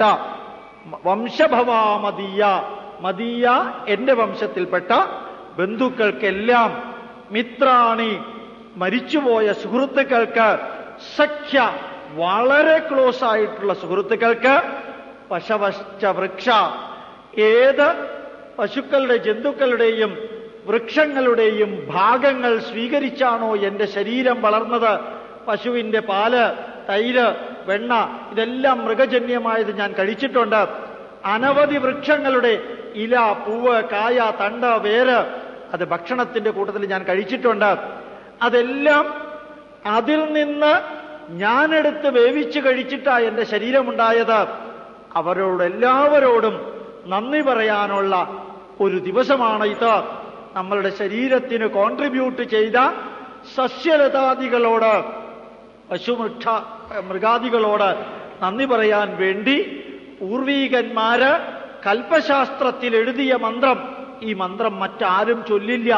വംശഭവാമതീയ മതീയ എന്റെ വംശത്തിൽപ്പെട്ട ബന്ധുക്കൾക്കെല്ലാം മിത്രാണി മരിച്ചുപോയ സുഹൃത്തുക്കൾക്ക് സഖ്യ വളരെ ക്ലോസ് ആയിട്ടുള്ള സുഹൃത്തുക്കൾക്ക് പശവശ്ച വൃക്ഷ ഏത് പശുക്കളുടെ ജന്തുക്കളുടെയും വൃക്ഷങ്ങളുടെയും ഭാഗങ്ങൾ സ്വീകരിച്ചാണോ എന്റെ ശരീരം വളർന്നത് പശുവിന്റെ പാല് തൈര് വെണ്ണ ഇതെല്ലാം മൃഗജന്യമായത് ഞാൻ കഴിച്ചിട്ടുണ്ട് അനവധി വൃക്ഷങ്ങളുടെ ഇല പൂവ് കായ തണ്ട് വേര് അത് ഭക്ഷണത്തിന്റെ കൂട്ടത്തിൽ ഞാൻ കഴിച്ചിട്ടുണ്ട് അതെല്ലാം അതിൽ നിന്ന് ഞാനെടുത്ത് വേവിച്ച് കഴിച്ചിട്ടാ എന്റെ ശരീരമുണ്ടായത് അവരോട് എല്ലാവരോടും നന്ദി പറയാനുള്ള ഒരു ദിവസമാണ് ഇത് നമ്മളുടെ ശരീരത്തിന് കോൺട്രിബ്യൂട്ട് ചെയ്ത സസ്യലതാദികളോട് പശുമൃക്ഷ മൃഗാദികളോട് നന്ദി പറയാൻ വേണ്ടി പൂർവീകന്മാര് കൽപ്പശാസ്ത്രത്തിൽ എഴുതിയ മന്ത്രം ഈ മന്ത്രം മറ്റാരും ചൊല്ലില്ല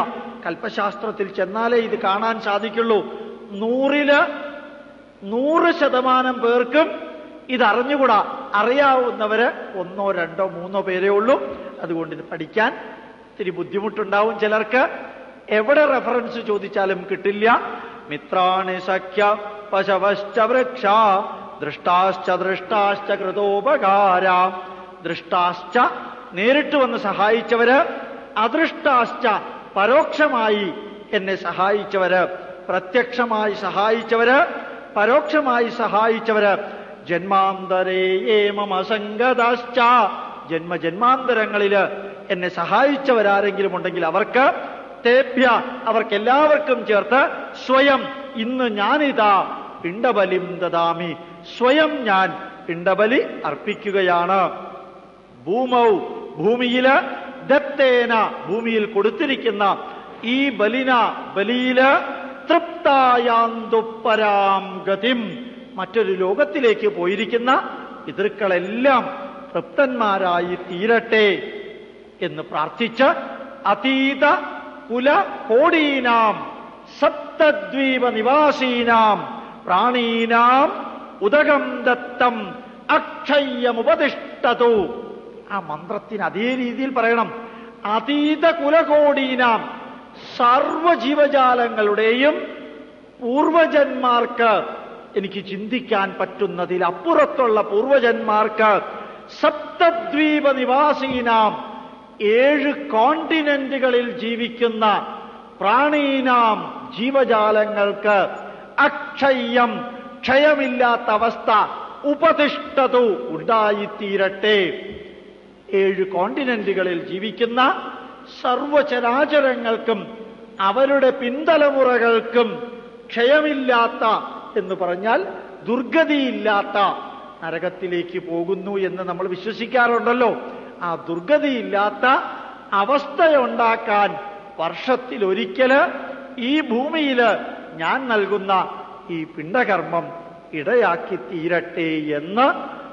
കൽപ്പശാസ്ത്രത്തിൽ ചെന്നാലേ ഇത് കാണാൻ സാധിക്കുള്ളൂ നൂറില് നൂറ് ശതമാനം പേർക്കും ഇത് അറിഞ്ഞുകൂടാ അറിയാവുന്നവര് ഒന്നോ രണ്ടോ മൂന്നോ പേരേ ഉള്ളൂ അതുകൊണ്ട് ഇത് പഠിക്കാൻ ഇത്തിരി ബുദ്ധിമുട്ടുണ്ടാവും ചിലർക്ക് എവിടെ റെഫറൻസ് ചോദിച്ചാലും കിട്ടില്ല മിത്രാണി സഖ്യ പശവശ്ച വൃക്ഷ ദൃഷ്ടാശ്ച ദൃഷ്ടാശ്ച കൃതോപകാര ദൃഷ്ടാശ്ച നേരിട്ട് വന്ന് സഹായിച്ചവര് അദൃഷ്ടാശ്ച പരോക്ഷമായി എന്നെ സഹായിച്ചവര് പ്രത്യക്ഷമായി സഹായിച്ചവര് പരോക്ഷമായി സഹായിച്ചവര് ജന്മാന്തരേ മമ സംഗതാശ്ച ജന്മജന്മാന്തരങ്ങളില് എന്നെ സഹായിച്ചവരാരെങ്കിലും ഉണ്ടെങ്കിൽ അവർക്ക് തേഭ്യ അവർക്കെല്ലാവർക്കും ചേർത്ത് സ്വയം ഇന്ന് ഞാനിതാ പിണ്ടബലിം ദദാമി സ്വയം ഞാൻ പിണ്ടബലി അർപ്പിക്കുകയാണ് ഭൂമൗ ഭൂമിയില് ദത്തേന ഭൂമിയിൽ കൊടുത്തിരിക്കുന്ന ഈ ബലിന ബലിയില് തൃപ്തായാന്തുപ്പരാം ഗതിം മറ്റൊരു ലോകത്തിലേക്ക് പോയിരിക്കുന്ന പിതൃക്കളെല്ലാം തൃപ്തന്മാരായി തീരട്ടെ എന്ന് പ്രാർത്ഥിച്ച് അതീത കുല കോടീനാം സപ്തദ്വീപ നിവാസീനാം പ്രാണീനാം ഉദകം ദത്തം അക്ഷയ്യമുപതിഷ്ഠതു ആ മന്ത്രത്തിന് അതേ രീതിയിൽ പറയണം അതീത കുലകോടീനാം സർവജീവജാലങ്ങളുടെയും പൂർവജന്മാർക്ക് എനിക്ക് ചിന്തിക്കാൻ പറ്റുന്നതിൽ അപ്പുറത്തുള്ള പൂർവജന്മാർക്ക് സപ്തദ്വീപ നിവാസീനാം ഏഴ് കോണ്ടിനെന്റുകളിൽ ജീവിക്കുന്ന പ്രാണീനാം ജീവജാലങ്ങൾക്ക് അക്ഷയ്യം ക്ഷയമില്ലാത്ത അവസ്ഥ ഉപതിഷ്ഠതു ഉണ്ടായിത്തീരട്ടെ ഏഴ് കോണ്ടിനെന്റുകളിൽ ജീവിക്കുന്ന സർവചരാചരങ്ങൾക്കും അവരുടെ പിന്തലമുറകൾക്കും ക്ഷയമില്ലാത്ത എന്ന് പറഞ്ഞാൽ ദുർഗതിയില്ലാത്ത നരകത്തിലേക്ക് പോകുന്നു എന്ന് നമ്മൾ വിശ്വസിക്കാറുണ്ടല്ലോ ആ ദുർഗതിയില്ലാത്ത അവസ്ഥയുണ്ടാക്കാൻ വർഷത്തിലൊരിക്കല് ഈ ഭൂമിയില് ഞാൻ നൽകുന്ന ഈ പിണ്ടകർമ്മം ഇടയാക്കി തീരട്ടെ എന്ന്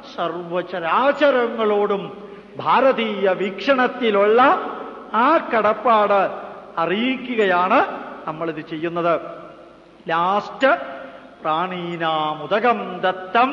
സർവചരാചരങ്ങളോടും ഭാരതീയ വീക്ഷണത്തിലുള്ള ആ കടപ്പാട് അറിയിക്കുകയാണ് നമ്മളിത് ചെയ്യുന്നത് ലാസ്റ്റ് പ്രാണീനാമുദകം ദത്തം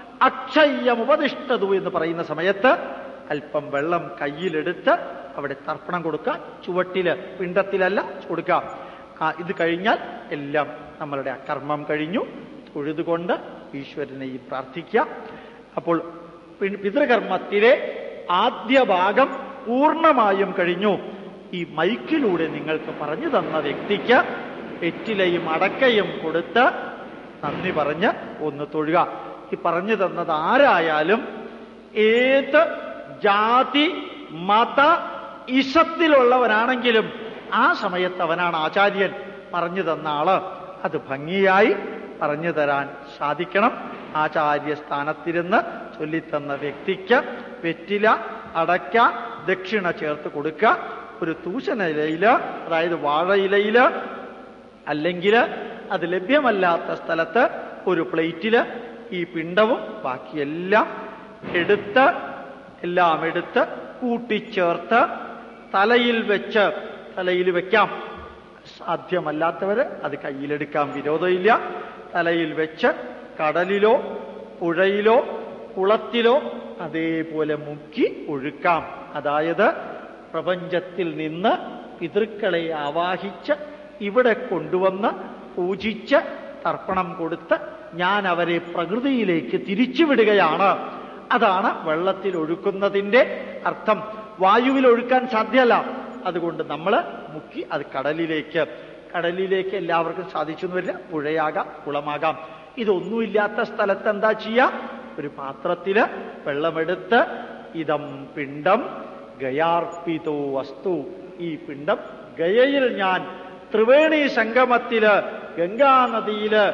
അക്ഷയ്യമുപതിഷ്ഠതു എന്ന് പറയുന്ന സമയത്ത് അല്പം വെള്ളം കയ്യിലെടുത്ത് അവിടെ തർപ്പണം കൊടുക്കുക ചുവട്ടില് പിണ്ടത്തിലല്ല കൊടുക്കാം ആ ഇത് കഴിഞ്ഞാൽ എല്ലാം നമ്മളുടെ ആ കർമ്മം കഴിഞ്ഞു തൊഴുതുകൊണ്ട് ഈശ്വരനെയും പ്രാർത്ഥിക്കുക അപ്പോൾ പി- പിതൃകർമ്മത്തിലെ ആദ്യ ഭാഗം പൂർണ്ണമായും കഴിഞ്ഞു ഈ മൈക്കിലൂടെ നിങ്ങൾക്ക് പറഞ്ഞു തന്ന വ്യക്തിക്ക് വെറ്റിലയും അടക്കയും കൊടുത്ത് നന്ദി പറഞ്ഞ് ഒന്ന് തൊഴുക ഈ പറഞ്ഞു തന്നത് ആരായാലും ഏത് ജാതി മത ഇഷത്തിലുള്ളവനാണെങ്കിലും ആ സമയത്ത് അവനാണ് ആചാര്യൻ പറഞ്ഞു തന്ന ആള് അത് ഭംഗിയായി പറഞ്ഞു തരാൻ സാധിക്കണം ആചാര്യ സ്ഥാനത്തിരുന്ന് ചൊല്ലിത്തന്ന വ്യക്തിക്ക് വെറ്റില അടയ്ക്ക ദക്ഷിണ ചേർത്ത് കൊടുക്കുക ഒരു തൂശനിലയില് അതായത് വാഴയിലയില് അല്ലെങ്കിൽ അത് ലഭ്യമല്ലാത്ത സ്ഥലത്ത് ഒരു പ്ലേറ്റില് ഈ പിണ്ടവും ബാക്കിയെല്ലാം എടുത്ത് എല്ലാം എടുത്ത് കൂട്ടിച്ചേർത്ത് തലയിൽ വെച്ച് തലയിൽ വെക്കാം സാധ്യമല്ലാത്തവര് അത് കയ്യിലെടുക്കാൻ വിരോധമില്ല തലയിൽ വെച്ച് കടലിലോ പുഴയിലോ കുളത്തിലോ അതേപോലെ മുക്കി ഒഴുക്കാം അതായത് പ്രപഞ്ചത്തിൽ നിന്ന് പിതൃക്കളെ ആവാഹിച്ച് ഇവിടെ കൊണ്ടുവന്ന് പൂജിച്ച് തർപ്പണം കൊടുത്ത് ഞാൻ അവരെ പ്രകൃതിയിലേക്ക് തിരിച്ചുവിടുകയാണ് അതാണ് വെള്ളത്തിൽ ഒഴുക്കുന്നതിന്റെ അർത്ഥം വായുവിൽ ഒഴുക്കാൻ സാധ്യമല്ല അതുകൊണ്ട് നമ്മൾ മുക്കി അത് കടലിലേക്ക് കടലിലേക്ക് എല്ലാവർക്കും സാധിച്ചു എന്ന് വരില്ല പുഴയാകാം കുളമാകാം ഇതൊന്നുമില്ലാത്ത സ്ഥലത്ത് എന്താ ചെയ്യുക ഒരു പാത്രത്തില് വെള്ളമെടുത്ത് ഇതം പിണ്ടം ഗയാർപ്പിതോ വസ്തു ഈ പിണ്ടം ഗയയിൽ ഞാൻ ത്രിവേണി സംഗമത്തില് ഗംഗാനദിയില്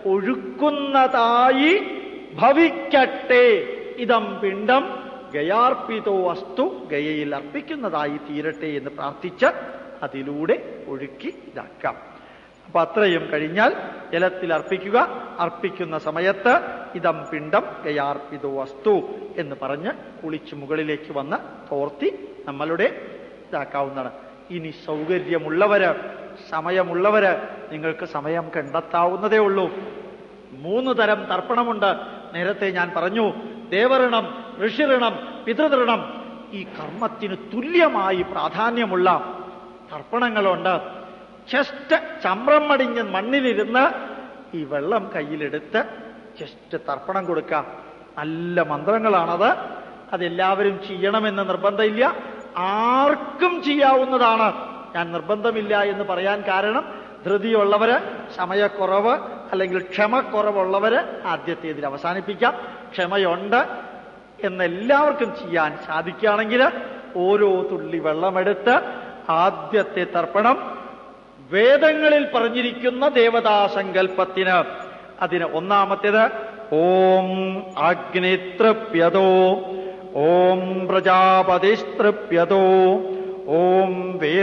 ഒഴുക്കുന്നതായി ഭവിക്കട്ടെ ഇതം പിണ്ടം ഗയാർപ്പിതോ വസ്തു ഗയയിൽ അർപ്പിക്കുന്നതായി തീരട്ടെ എന്ന് പ്രാർത്ഥിച്ച് അതിലൂടെ ഒഴുക്കി ഇതാക്കാം അപ്പൊ അത്രയും കഴിഞ്ഞാൽ ജലത്തിൽ അർപ്പിക്കുക അർപ്പിക്കുന്ന സമയത്ത് ഇതം പിണ്ടം ഗയാർപ്പിതോ വസ്തു എന്ന് പറഞ്ഞ് കുളിച്ച് മുകളിലേക്ക് വന്ന് തോർത്തി നമ്മളുടെ ഇതാക്കാവുന്നതാണ് ഇനി സൗകര്യമുള്ളവര് സമയമുള്ളവര് നിങ്ങൾക്ക് സമയം കണ്ടെത്താവുന്നതേ ഉള്ളൂ മൂന്ന് തരം തർപ്പണമുണ്ട് നേരത്തെ ഞാൻ പറഞ്ഞു ദേവഋണം ഋഷിഋണം പിതൃതൃണം ഈ കർമ്മത്തിന് തുല്യമായി പ്രാധാന്യമുള്ള തർപ്പണങ്ങളുണ്ട് ജസ്റ്റ് ചമ്രം മടിഞ്ഞ് മണ്ണിലിരുന്ന് ഈ വെള്ളം കയ്യിലെടുത്ത് ജസ്റ്റ് തർപ്പണം കൊടുക്കാം നല്ല മന്ത്രങ്ങളാണത് അതെല്ലാവരും ചെയ്യണമെന്ന് നിർബന്ധമില്ല ആർക്കും ചെയ്യാവുന്നതാണ് ഞാൻ നിർബന്ധമില്ല എന്ന് പറയാൻ കാരണം ധൃതിയുള്ളവര് സമയക്കുറവ് അല്ലെങ്കിൽ ക്ഷമക്കുറവുള്ളവര് ആദ്യത്തേതിൽ അവസാനിപ്പിക്കാം ക്ഷമയുണ്ട് എന്ന് എല്ലാവർക്കും ചെയ്യാൻ സാധിക്കുകയാണെങ്കിൽ ഓരോ തുള്ളി വെള്ളമെടുത്ത് ആദ്യത്തെ തർപ്പണം വേദങ്ങളിൽ പറഞ്ഞിരിക്കുന്ന ദേവതാസങ്കല്പത്തിന് അതിന് ഒന്നാമത്തേത് ഓം അഗ്നിതൃപ്യതോ ഓം പ്രജാപതിസ്തൃപ്യതോ ഓം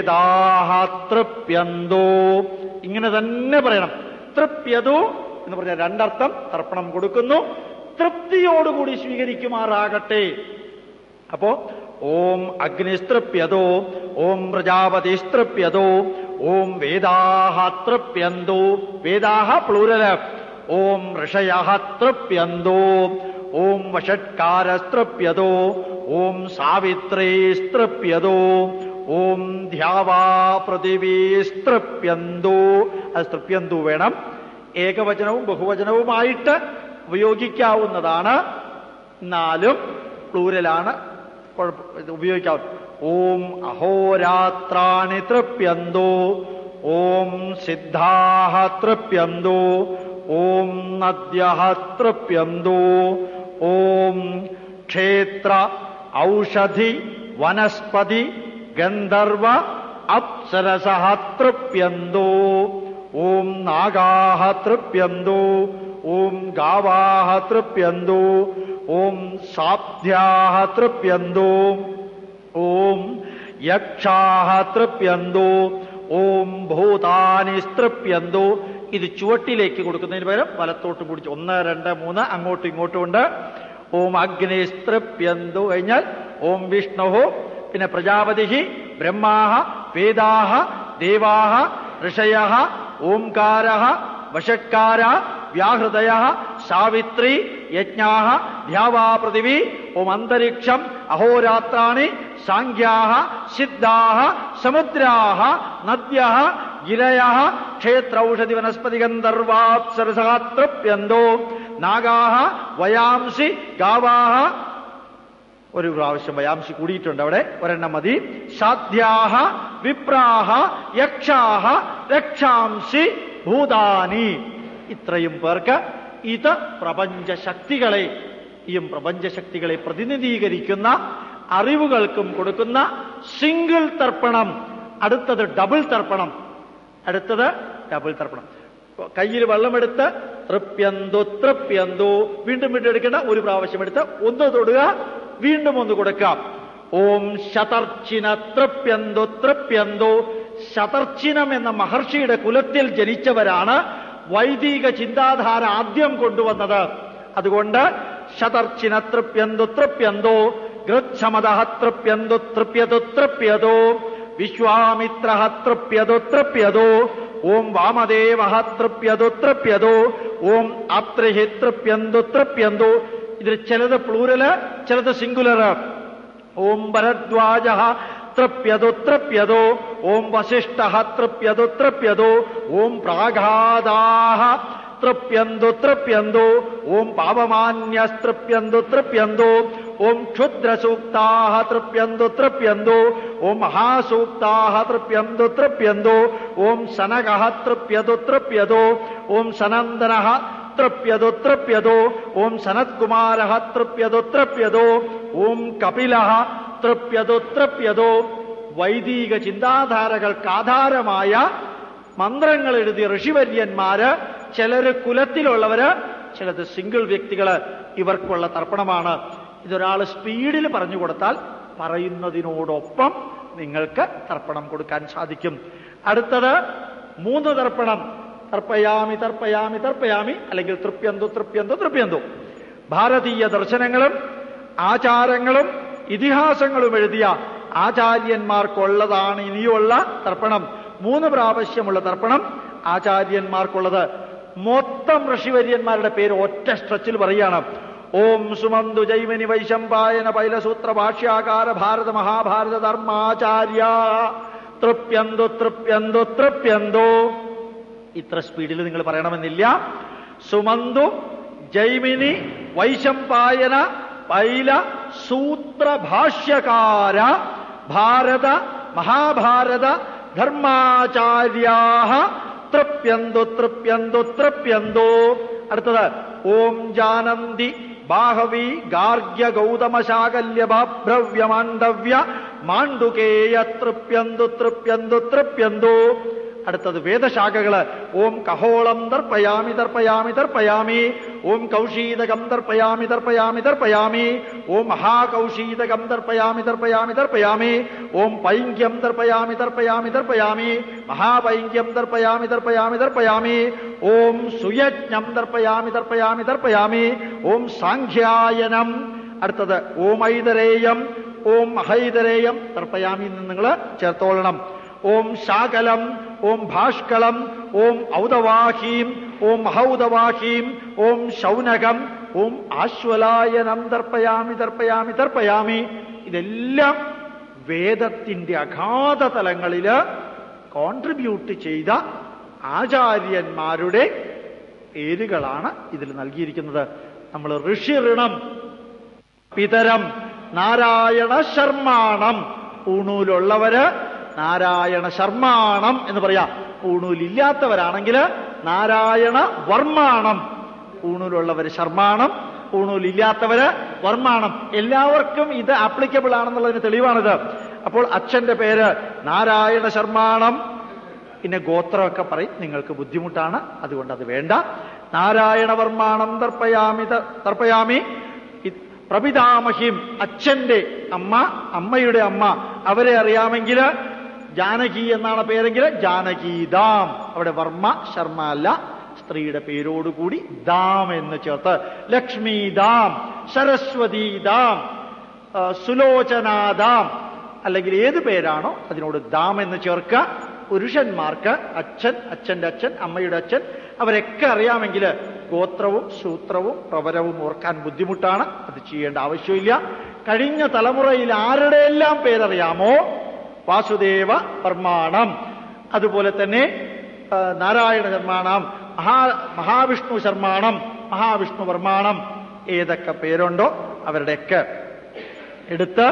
വേദാഹതൃപ്യന്തോ ഇങ്ങനെ തന്നെ പറയണം തൃപ്യതോ എന്ന് പറഞ്ഞ രണ്ടർത്ഥം തർപ്പണം കൊടുക്കുന്നു തൃപ്തിയോടുകൂടി സ്വീകരിക്കുമാറാകട്ടെ അപ്പോ ഓം അഗ്നിസ്തൃപ്യതോ ഓം പ്രജാപതിസ്തൃപ്യതോ ഓം വേദാഹ തൃപ്യന്തോ വേദാഹ പ്ലൂരല് ഓം ഋഷയ തൃപ്യന്തോ ഓം വഷട്കാരസ്തൃപ്യതോ ഓം സാവിത്രേസ്തൃപ്യതോ ഓം ധ്യാവാ പൃഥിവീസ്തൃപ്യന്തോ അത് സ്തൃപ്യന്തു വേണം ഏകവചനവും ബഹുവചനവുമായിട്ട് ഉപയോഗിക്കാവുന്നതാണ് എന്നാലും പ്ലൂരലാണ് കുഴപ്പ ഉപയോഗിക്കാവും ഓം അഹോരാത്രാണി തൃപ്യന്തോ ഓം സിദ്ധാഹ തൃപ്യന്തോ ഓം നദ്യ തൃപ്യന്തോ ഓം ക്ഷേത്ര ഔഷധി വനസ്പതി ഗന്ധർവ അപ്സരസ തൃപ്യന്തോ ഓം നാഗാഹ തൃപ്യന്തോ ഓം ഗാവാഹ തൃപ്യന്തോ ഓം സാബ്ധ്യാഹ തൃപ്യന്തോ ഓം യക്ഷാഹ തൃപ്യന്തോ ഓം ഭൂതാനി തൃപ്യന്തോ ഇത് ചുവട്ടിലേക്ക് കൊടുക്കുന്നതിന് പകരം വലത്തോട്ട് പിടിച്ച് ഒന്ന് രണ്ട് മൂന്ന് അങ്ങോട്ടും ഇങ്ങോട്ടും ഉണ്ട് ഓം അഗ്നി തൃപ്യന്തോ കഴിഞ്ഞാൽ ഓം വിഷ്ണു പിന്നെ പ്രജാപതി ബ്രഹ്മാഹ വേദാഹ ദേവാഹ ഋഷയ ഓംകാര വഷട്കാര വ്യാഹൃദയ സാവിത്രി യജ്ഞാ ധ്യാവാ പൃഥിവി ഓം അന്തരിക്ഷം അഹോരാത്രാണി സാഖ്യാ സിദ്ധാ സമുദ്രാ നദ്യ ഗിരയ ക്ഷേത്രൌഷധി വനസ്പതി ഗന്ധർവാപ്സരസാതൃപ്യന്തോ നാഗാ വയാംസി ഗാവാ ഒരു പ്രാവശ്യം വയാംശി കൂടിയിട്ടുണ്ട് അവിടെ ഒരെണ്ണം മതി സാധ്യാഹ വിപ്രാഹ യക്ഷാഹ രക്ഷാംസി ഭൂതാനി ഇത്രയും പേർക്ക് ഇത് പ്രപഞ്ചശക്തികളെ ഈ പ്രപഞ്ചശക്തികളെ പ്രതിനിധീകരിക്കുന്ന അറിവുകൾക്കും കൊടുക്കുന്ന സിംഗിൾ തർപ്പണം അടുത്തത് ഡബിൾ തർപ്പണം അടുത്തത് ഡബിൾ തർപ്പണം കയ്യിൽ വെള്ളമെടുത്ത് തൃപ്യന്തോ തൃപ്യന്തോ വീണ്ടും വീണ്ടും എടുക്കേണ്ട ഒരു പ്രാവശ്യം എടുത്ത് ഒന്ന് തൊടുക വീണ്ടും ഒന്ന് കൊടുക്കാം ഓം ശതർച്ചിന തൃപ്യന്തോ തൃപ്യന്തോ ശതർച്ചിനം എന്ന മഹർഷിയുടെ കുലത്തിൽ ജനിച്ചവരാണ് വൈദിക ചിന്താധാര ആദ്യം കൊണ്ടുവന്നത് അതുകൊണ്ട് ശതർച്ചിന തൃപ്യന്തോ തൃപ്യന്തോ ഗൃത്സമത തൃപ്യന്തോ തൃപ്യതോ തൃപ്യതോ വിശ്വാമിത്ര തൃപ്യതോ തൃപ്യതോ ഓം വാമദേവ തൃപ്യതോ തൃപ്യതോ ഓം അത്രിഹി തൃപ്യന്തോ തൃപ്യന്തോ ഇതിൽ ചിലത് പ്ലൂരല് ചിലത് സിംഗുലറ് ഓം ഭരദ്വാജ തൃപ്യതോ തൃപ്യതോ ഓം വസിഷ്ഠ തൃപ്യതോ തൃപ്യതോ ഓം പ്രാഘാതാഹ തൃപ്യന്തു തൃപ്യന്തു ഓം പാപമാന്യസ്തൃപ്യന്തു തൃപ്യന്തു ഓം ക്ഷുദ്രസൂക്താഹ തൃപ്യന്തു തൃപ്യന്തു ഓം മഹാസൂക്താഹ തൃപ്യന്തു തൃപ്യന്തു ഓം സനകഃ തൃപ്യതു തൃപ്യതു ഓം സനന്ദനഃ തൃപ്യതു തൃപ്യതു ഓം സനത്കുമാരഃ തൃപ്യതു തൃപ്യതു ഓം കപിലഃ തൃപ്യതു തൃപ്യതു വൈദിക ചിന്താധാരകൾക്ക് ആധാരമായ മന്ത്രങ്ങൾ എഴുതിയ ഋഷിവര്യന്മാര് ചിലര് കുലത്തിലുള്ളവര് ചിലത് സിംഗിൾ വ്യക്തികള് ഇവർക്കുള്ള തർപ്പണമാണ് ഇതൊരാൾ സ്പീഡിൽ പറഞ്ഞു കൊടുത്താൽ പറയുന്നതിനോടൊപ്പം നിങ്ങൾക്ക് തർപ്പണം കൊടുക്കാൻ സാധിക്കും അടുത്തത് മൂന്ന് തർപ്പണം തർപ്പയാമി തർപ്പയാമി തർപ്പയാമി അല്ലെങ്കിൽ തൃപ്യന്തു തൃപ്യന്തു തൃപ്യന്തു ഭാരതീയ ദർശനങ്ങളും ആചാരങ്ങളും ഇതിഹാസങ്ങളും എഴുതിയ ആചാര്യന്മാർക്കുള്ളതാണ് ഇനിയുള്ള തർപ്പണം മൂന്ന് പ്രാവശ്യമുള്ള തർപ്പണം ആചാര്യന്മാർക്കുള്ളത് മൊത്തം ഋഷിവര്യന്മാരുടെ പേര് ഒറ്റ സ്ട്രെച്ചിൽ പറയാണ് ഓം സുമന്തു ജൈമിനി വൈശമ്പായന പൈലസൂത്ര ഭാഷ്യാകാര ഭാരത മഹാഭാരത ധർമാചാര്യ തൃപ്യന്തു തൃപ്യന്തു തൃപ്യന്തു ഇത്ര സ്പീഡിൽ നിങ്ങൾ പറയണമെന്നില്ല സുമന്തു ജൈമിനി വൈശമ്പായന പൈല സൂത്രഭാഷ്യകാര ഭാരത മഹാഭാരത ധർമാചാര്യാ തൃപ്യന്തു തൃപ്യന്തു തൃപ്യന്തു അടുത്തത് ഓം ജാനന്തി ബാഹവി ഗാർഗ്യ ഗൗതമ ശാകല്യ ബാഭ്രവ്യമാണ്ഡവ്യ മാണ്ഡുകേയ തൃപ്യന്തു തൃപ്യന്തു തൃപ്യന്തു അടുത്തത് വേദശാഖകള് ഓം കഹോളം ദർപ്പയാമി ദർപ്പയാമി ദർപ്പയാമി ഓം കൗശീതകം ദർപ്പയാമി ദർപ്പയാമി ദർപ്പയാമി ഓം മഹാകൗശീതകം ദർപ്പയാമി ദർപ്പയാമി ദർപ്പയാമി ഓം പൈങ്ക്യം ദർപ്പയാമി ദർപ്പയാമി ദർപ്പയാമി മഹാപൈങ്ക്യം ദർപ്പയാമി ദർപ്പയാമി ദർപ്പയാമി ഓം സുയജ്ഞം ദർപ്പയാമി ദർപ്പയാമി ദർപ്പയാമി ഓം സാഖ്യായനം അടുത്തത് ഓം ഐതരേയം ഓം മഹൈതരേയം ദർപ്പയാമി എന്ന് നിങ്ങൾ ചേർത്തോളണം ഓം ശാകലം ഓം ഭാഷ്കളം ഓം ഔദവാഹീം ഓം മഹൗദവാഹീം ഓം ശൗനകം ഓം ആശ്വലായനം ദർപ്പയാമി ദർപ്പയാമി ദർപ്പയാമി ഇതെല്ലാം വേദത്തിന്റെ അഗാധ തലങ്ങളില് കോൺട്രിബ്യൂട്ട് ചെയ്ത ആചാര്യന്മാരുടെ പേരുകളാണ് ഇതിൽ നൽകിയിരിക്കുന്നത് നമ്മൾ ഋഷി ഋണം പിതരം നാരായണ ശർമാണം ഊണൂലുള്ളവര് നാരായണ ശർമാണം എന്ന് പറയാം ഊണൂലില്ലാത്തവരാണെങ്കിൽ നാരായണ വർമാണം ഊണൂലുള്ളവര് ശർമാണം ഊണൂലില്ലാത്തവര് വർമാണം എല്ലാവർക്കും ഇത് ആപ്ലിക്കബിൾ ആണെന്നുള്ളതിന് തെളിവാണിത് അപ്പോൾ അച്ഛന്റെ പേര് നാരായണ ശർമാണം പിന്നെ ഗോത്രമൊക്കെ പറയും നിങ്ങൾക്ക് ബുദ്ധിമുട്ടാണ് അതുകൊണ്ട് അത് വേണ്ട നാരായണവർമാണം തർപ്പയാമി ത- തർപ്പയാമി ഇ- പ്രപിതാമഹിം അച്ഛന്റെ അമ്മ അമ്മയുടെ അമ്മ അവരെ അറിയാമെങ്കിൽ ജാനകി എന്നാണ് പേരെങ്കിൽ ജാനകീദാം അവിടെ വർമ്മ ശർമ്മ അല്ല സ്ത്രീയുടെ പേരോടുകൂടി ദാം എന്ന് ചേർത്ത് ലക്ഷ്മീദാം സരസ്വതീദാം ആ, സുലോചനാദാം അല്ലെങ്കിൽ ഏത് പേരാണോ അതിനോട് ദാം എന്ന് ചേർക്കുക പുരുഷന്മാർക്ക് അച്ഛൻ അച്ഛന്റെ അച്ഛൻ അമ്മയുടെ അച്ഛൻ അവരൊക്കെ അറിയാമെങ്കിൽ ഗോത്രവും സൂത്രവും പ്രവരവും ഓർക്കാൻ ബുദ്ധിമുട്ടാണ് അത് ചെയ്യേണ്ട ആവശ്യമില്ല കഴിഞ്ഞ തലമുറയിൽ ആരുടെയെല്ലാം പേരറിയാമോ വാസുദേവ വർമാണം അതുപോലെ തന്നെ ആ, നാരായണ ശർമാണം മഹാ മഹാവിഷ്ണു ശർമാണം മഹാവിഷ്ണു വർമാണം ഏതൊക്കെ പേരുണ്ടോ അവരുടെയൊക്കെ എടുത്ത്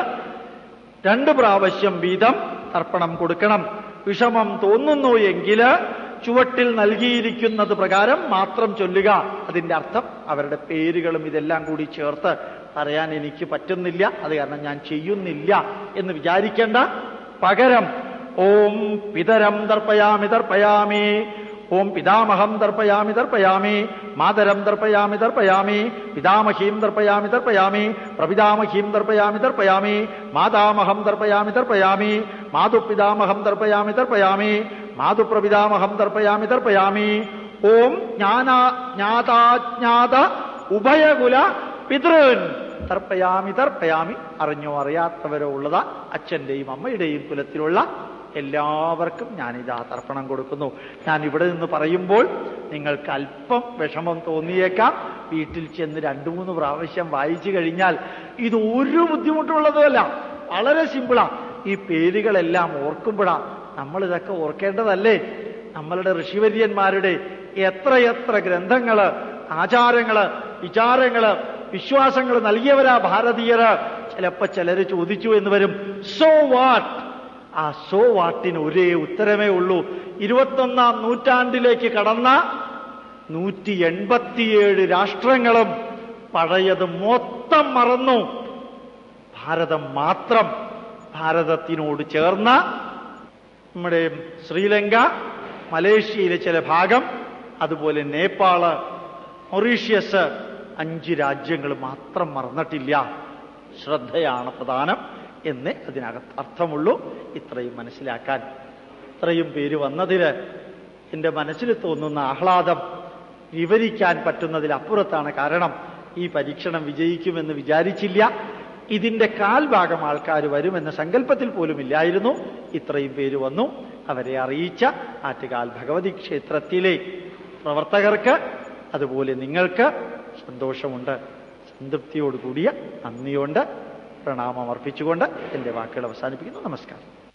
രണ്ട് പ്രാവശ്യം വീതം തർപ്പണം കൊടുക്കണം വിഷമം തോന്നുന്നു എങ്കിൽ ചുവട്ടിൽ നൽകിയിരിക്കുന്നത് പ്രകാരം മാത്രം ചൊല്ലുക അതിന്റെ അർത്ഥം അവരുടെ പേരുകളും ഇതെല്ലാം കൂടി ചേർത്ത് പറയാൻ എനിക്ക് പറ്റുന്നില്ല അത് കാരണം ഞാൻ ചെയ്യുന്നില്ല എന്ന് വിചാരിക്കേണ്ട പകരം ഓം പിതരം ദർപ്പയാമി ദർപ്പയാമി ഓം പിതാമഹം ദർപ്പയാമി ദർപ്പയാമി മാതരം ദർപ്പയാമി ദർപ്പയാമി പിതാമഹീം ദർപ്പയാമി ദർപ്പയാമി പ്രപിതാമഹീം ദർപ്പയാമി ദർപ്പയാമി മാതാമഹം ദർപ്പയാമി ദർപ്പയാമി മാതുപിതാമഹം ദർപ്പയാമി ദർപ്പയാമി മാതുപ്രപിതാമഹം ദർപ്പയാമി ദർപ്പയാമി ഓം ജ്ഞാനാ ജ്ഞാതാജ്ഞാത ഉഭയകുല പിതൃൻ തർപ്പയാമി തർപ്പയാമി അറിഞ്ഞോ അറിയാത്തവരോ ഉള്ളതാ അച്ഛന്റെയും അമ്മയുടെയും കുലത്തിലുള്ള എല്ലാവർക്കും ഞാനിതാ തർപ്പണം കൊടുക്കുന്നു ഞാൻ ഇവിടെ നിന്ന് പറയുമ്പോൾ നിങ്ങൾക്ക് അല്പം വിഷമം തോന്നിയേക്കാം വീട്ടിൽ ചെന്ന് രണ്ടു മൂന്ന് പ്രാവശ്യം വായിച്ചു കഴിഞ്ഞാൽ ഇത് ഒരു ബുദ്ധിമുട്ടുള്ളതുമല്ല വളരെ സിമ്പിളാ ഈ പേരുകളെല്ലാം ഓർക്കുമ്പോഴാ നമ്മൾ ഇതൊക്കെ ഓർക്കേണ്ടതല്ലേ നമ്മളുടെ ഋഷിവര്യന്മാരുടെ എത്രയെത്ര ഗ്രന്ഥങ്ങള് ആചാരങ്ങള് വിചാരങ്ങള് വിശ്വാസങ്ങൾ നൽകിയവരാ ഭാരതീയര് ചിലപ്പോ ചിലര് ചോദിച്ചു എന്ന് വരും സോ വാട്ട് ആ സോ വാട്ടിന് ഒരേ ഉത്തരമേ ഉള്ളൂ ഇരുപത്തൊന്നാം നൂറ്റാണ്ടിലേക്ക് കടന്ന നൂറ്റി എൺപത്തിയേഴ് രാഷ്ട്രങ്ങളും പഴയത് മൊത്തം മറന്നു ഭാരതം മാത്രം ഭാരതത്തിനോട് ചേർന്ന നമ്മുടെ ശ്രീലങ്ക മലേഷ്യയിലെ ചില ഭാഗം അതുപോലെ നേപ്പാള് മൊറീഷ്യസ് അഞ്ച് രാജ്യങ്ങൾ മാത്രം മറന്നിട്ടില്ല ശ്രദ്ധയാണ് പ്രധാനം എന്നേ അതിനകത്ത് അർത്ഥമുള്ളൂ ഇത്രയും മനസ്സിലാക്കാൻ ഇത്രയും പേര് വന്നതില് എന്റെ മനസ്സിൽ തോന്നുന്ന ആഹ്ലാദം വിവരിക്കാൻ പറ്റുന്നതിലപ്പുറത്താണ് കാരണം ഈ പരീക്ഷണം വിജയിക്കുമെന്ന് വിചാരിച്ചില്ല ഇതിന്റെ കാൽഭാഗം ആൾക്കാർ വരുമെന്ന സങ്കല്പത്തിൽ പോലും ഇല്ലായിരുന്നു ഇത്രയും പേര് വന്നു അവരെ അറിയിച്ച ആറ്റുകാൽ ഭഗവതി ക്ഷേത്രത്തിലെ പ്രവർത്തകർക്ക് അതുപോലെ നിങ്ങൾക്ക് സന്തോഷമുണ്ട് സംതൃപ്തിയോടുകൂടിയ നന്ദിയോണ്ട് പ്രണാമം അർപ്പിച്ചുകൊണ്ട് എന്റെ വാക്കുകൾ അവസാനിപ്പിക്കുന്നു നമസ്കാരം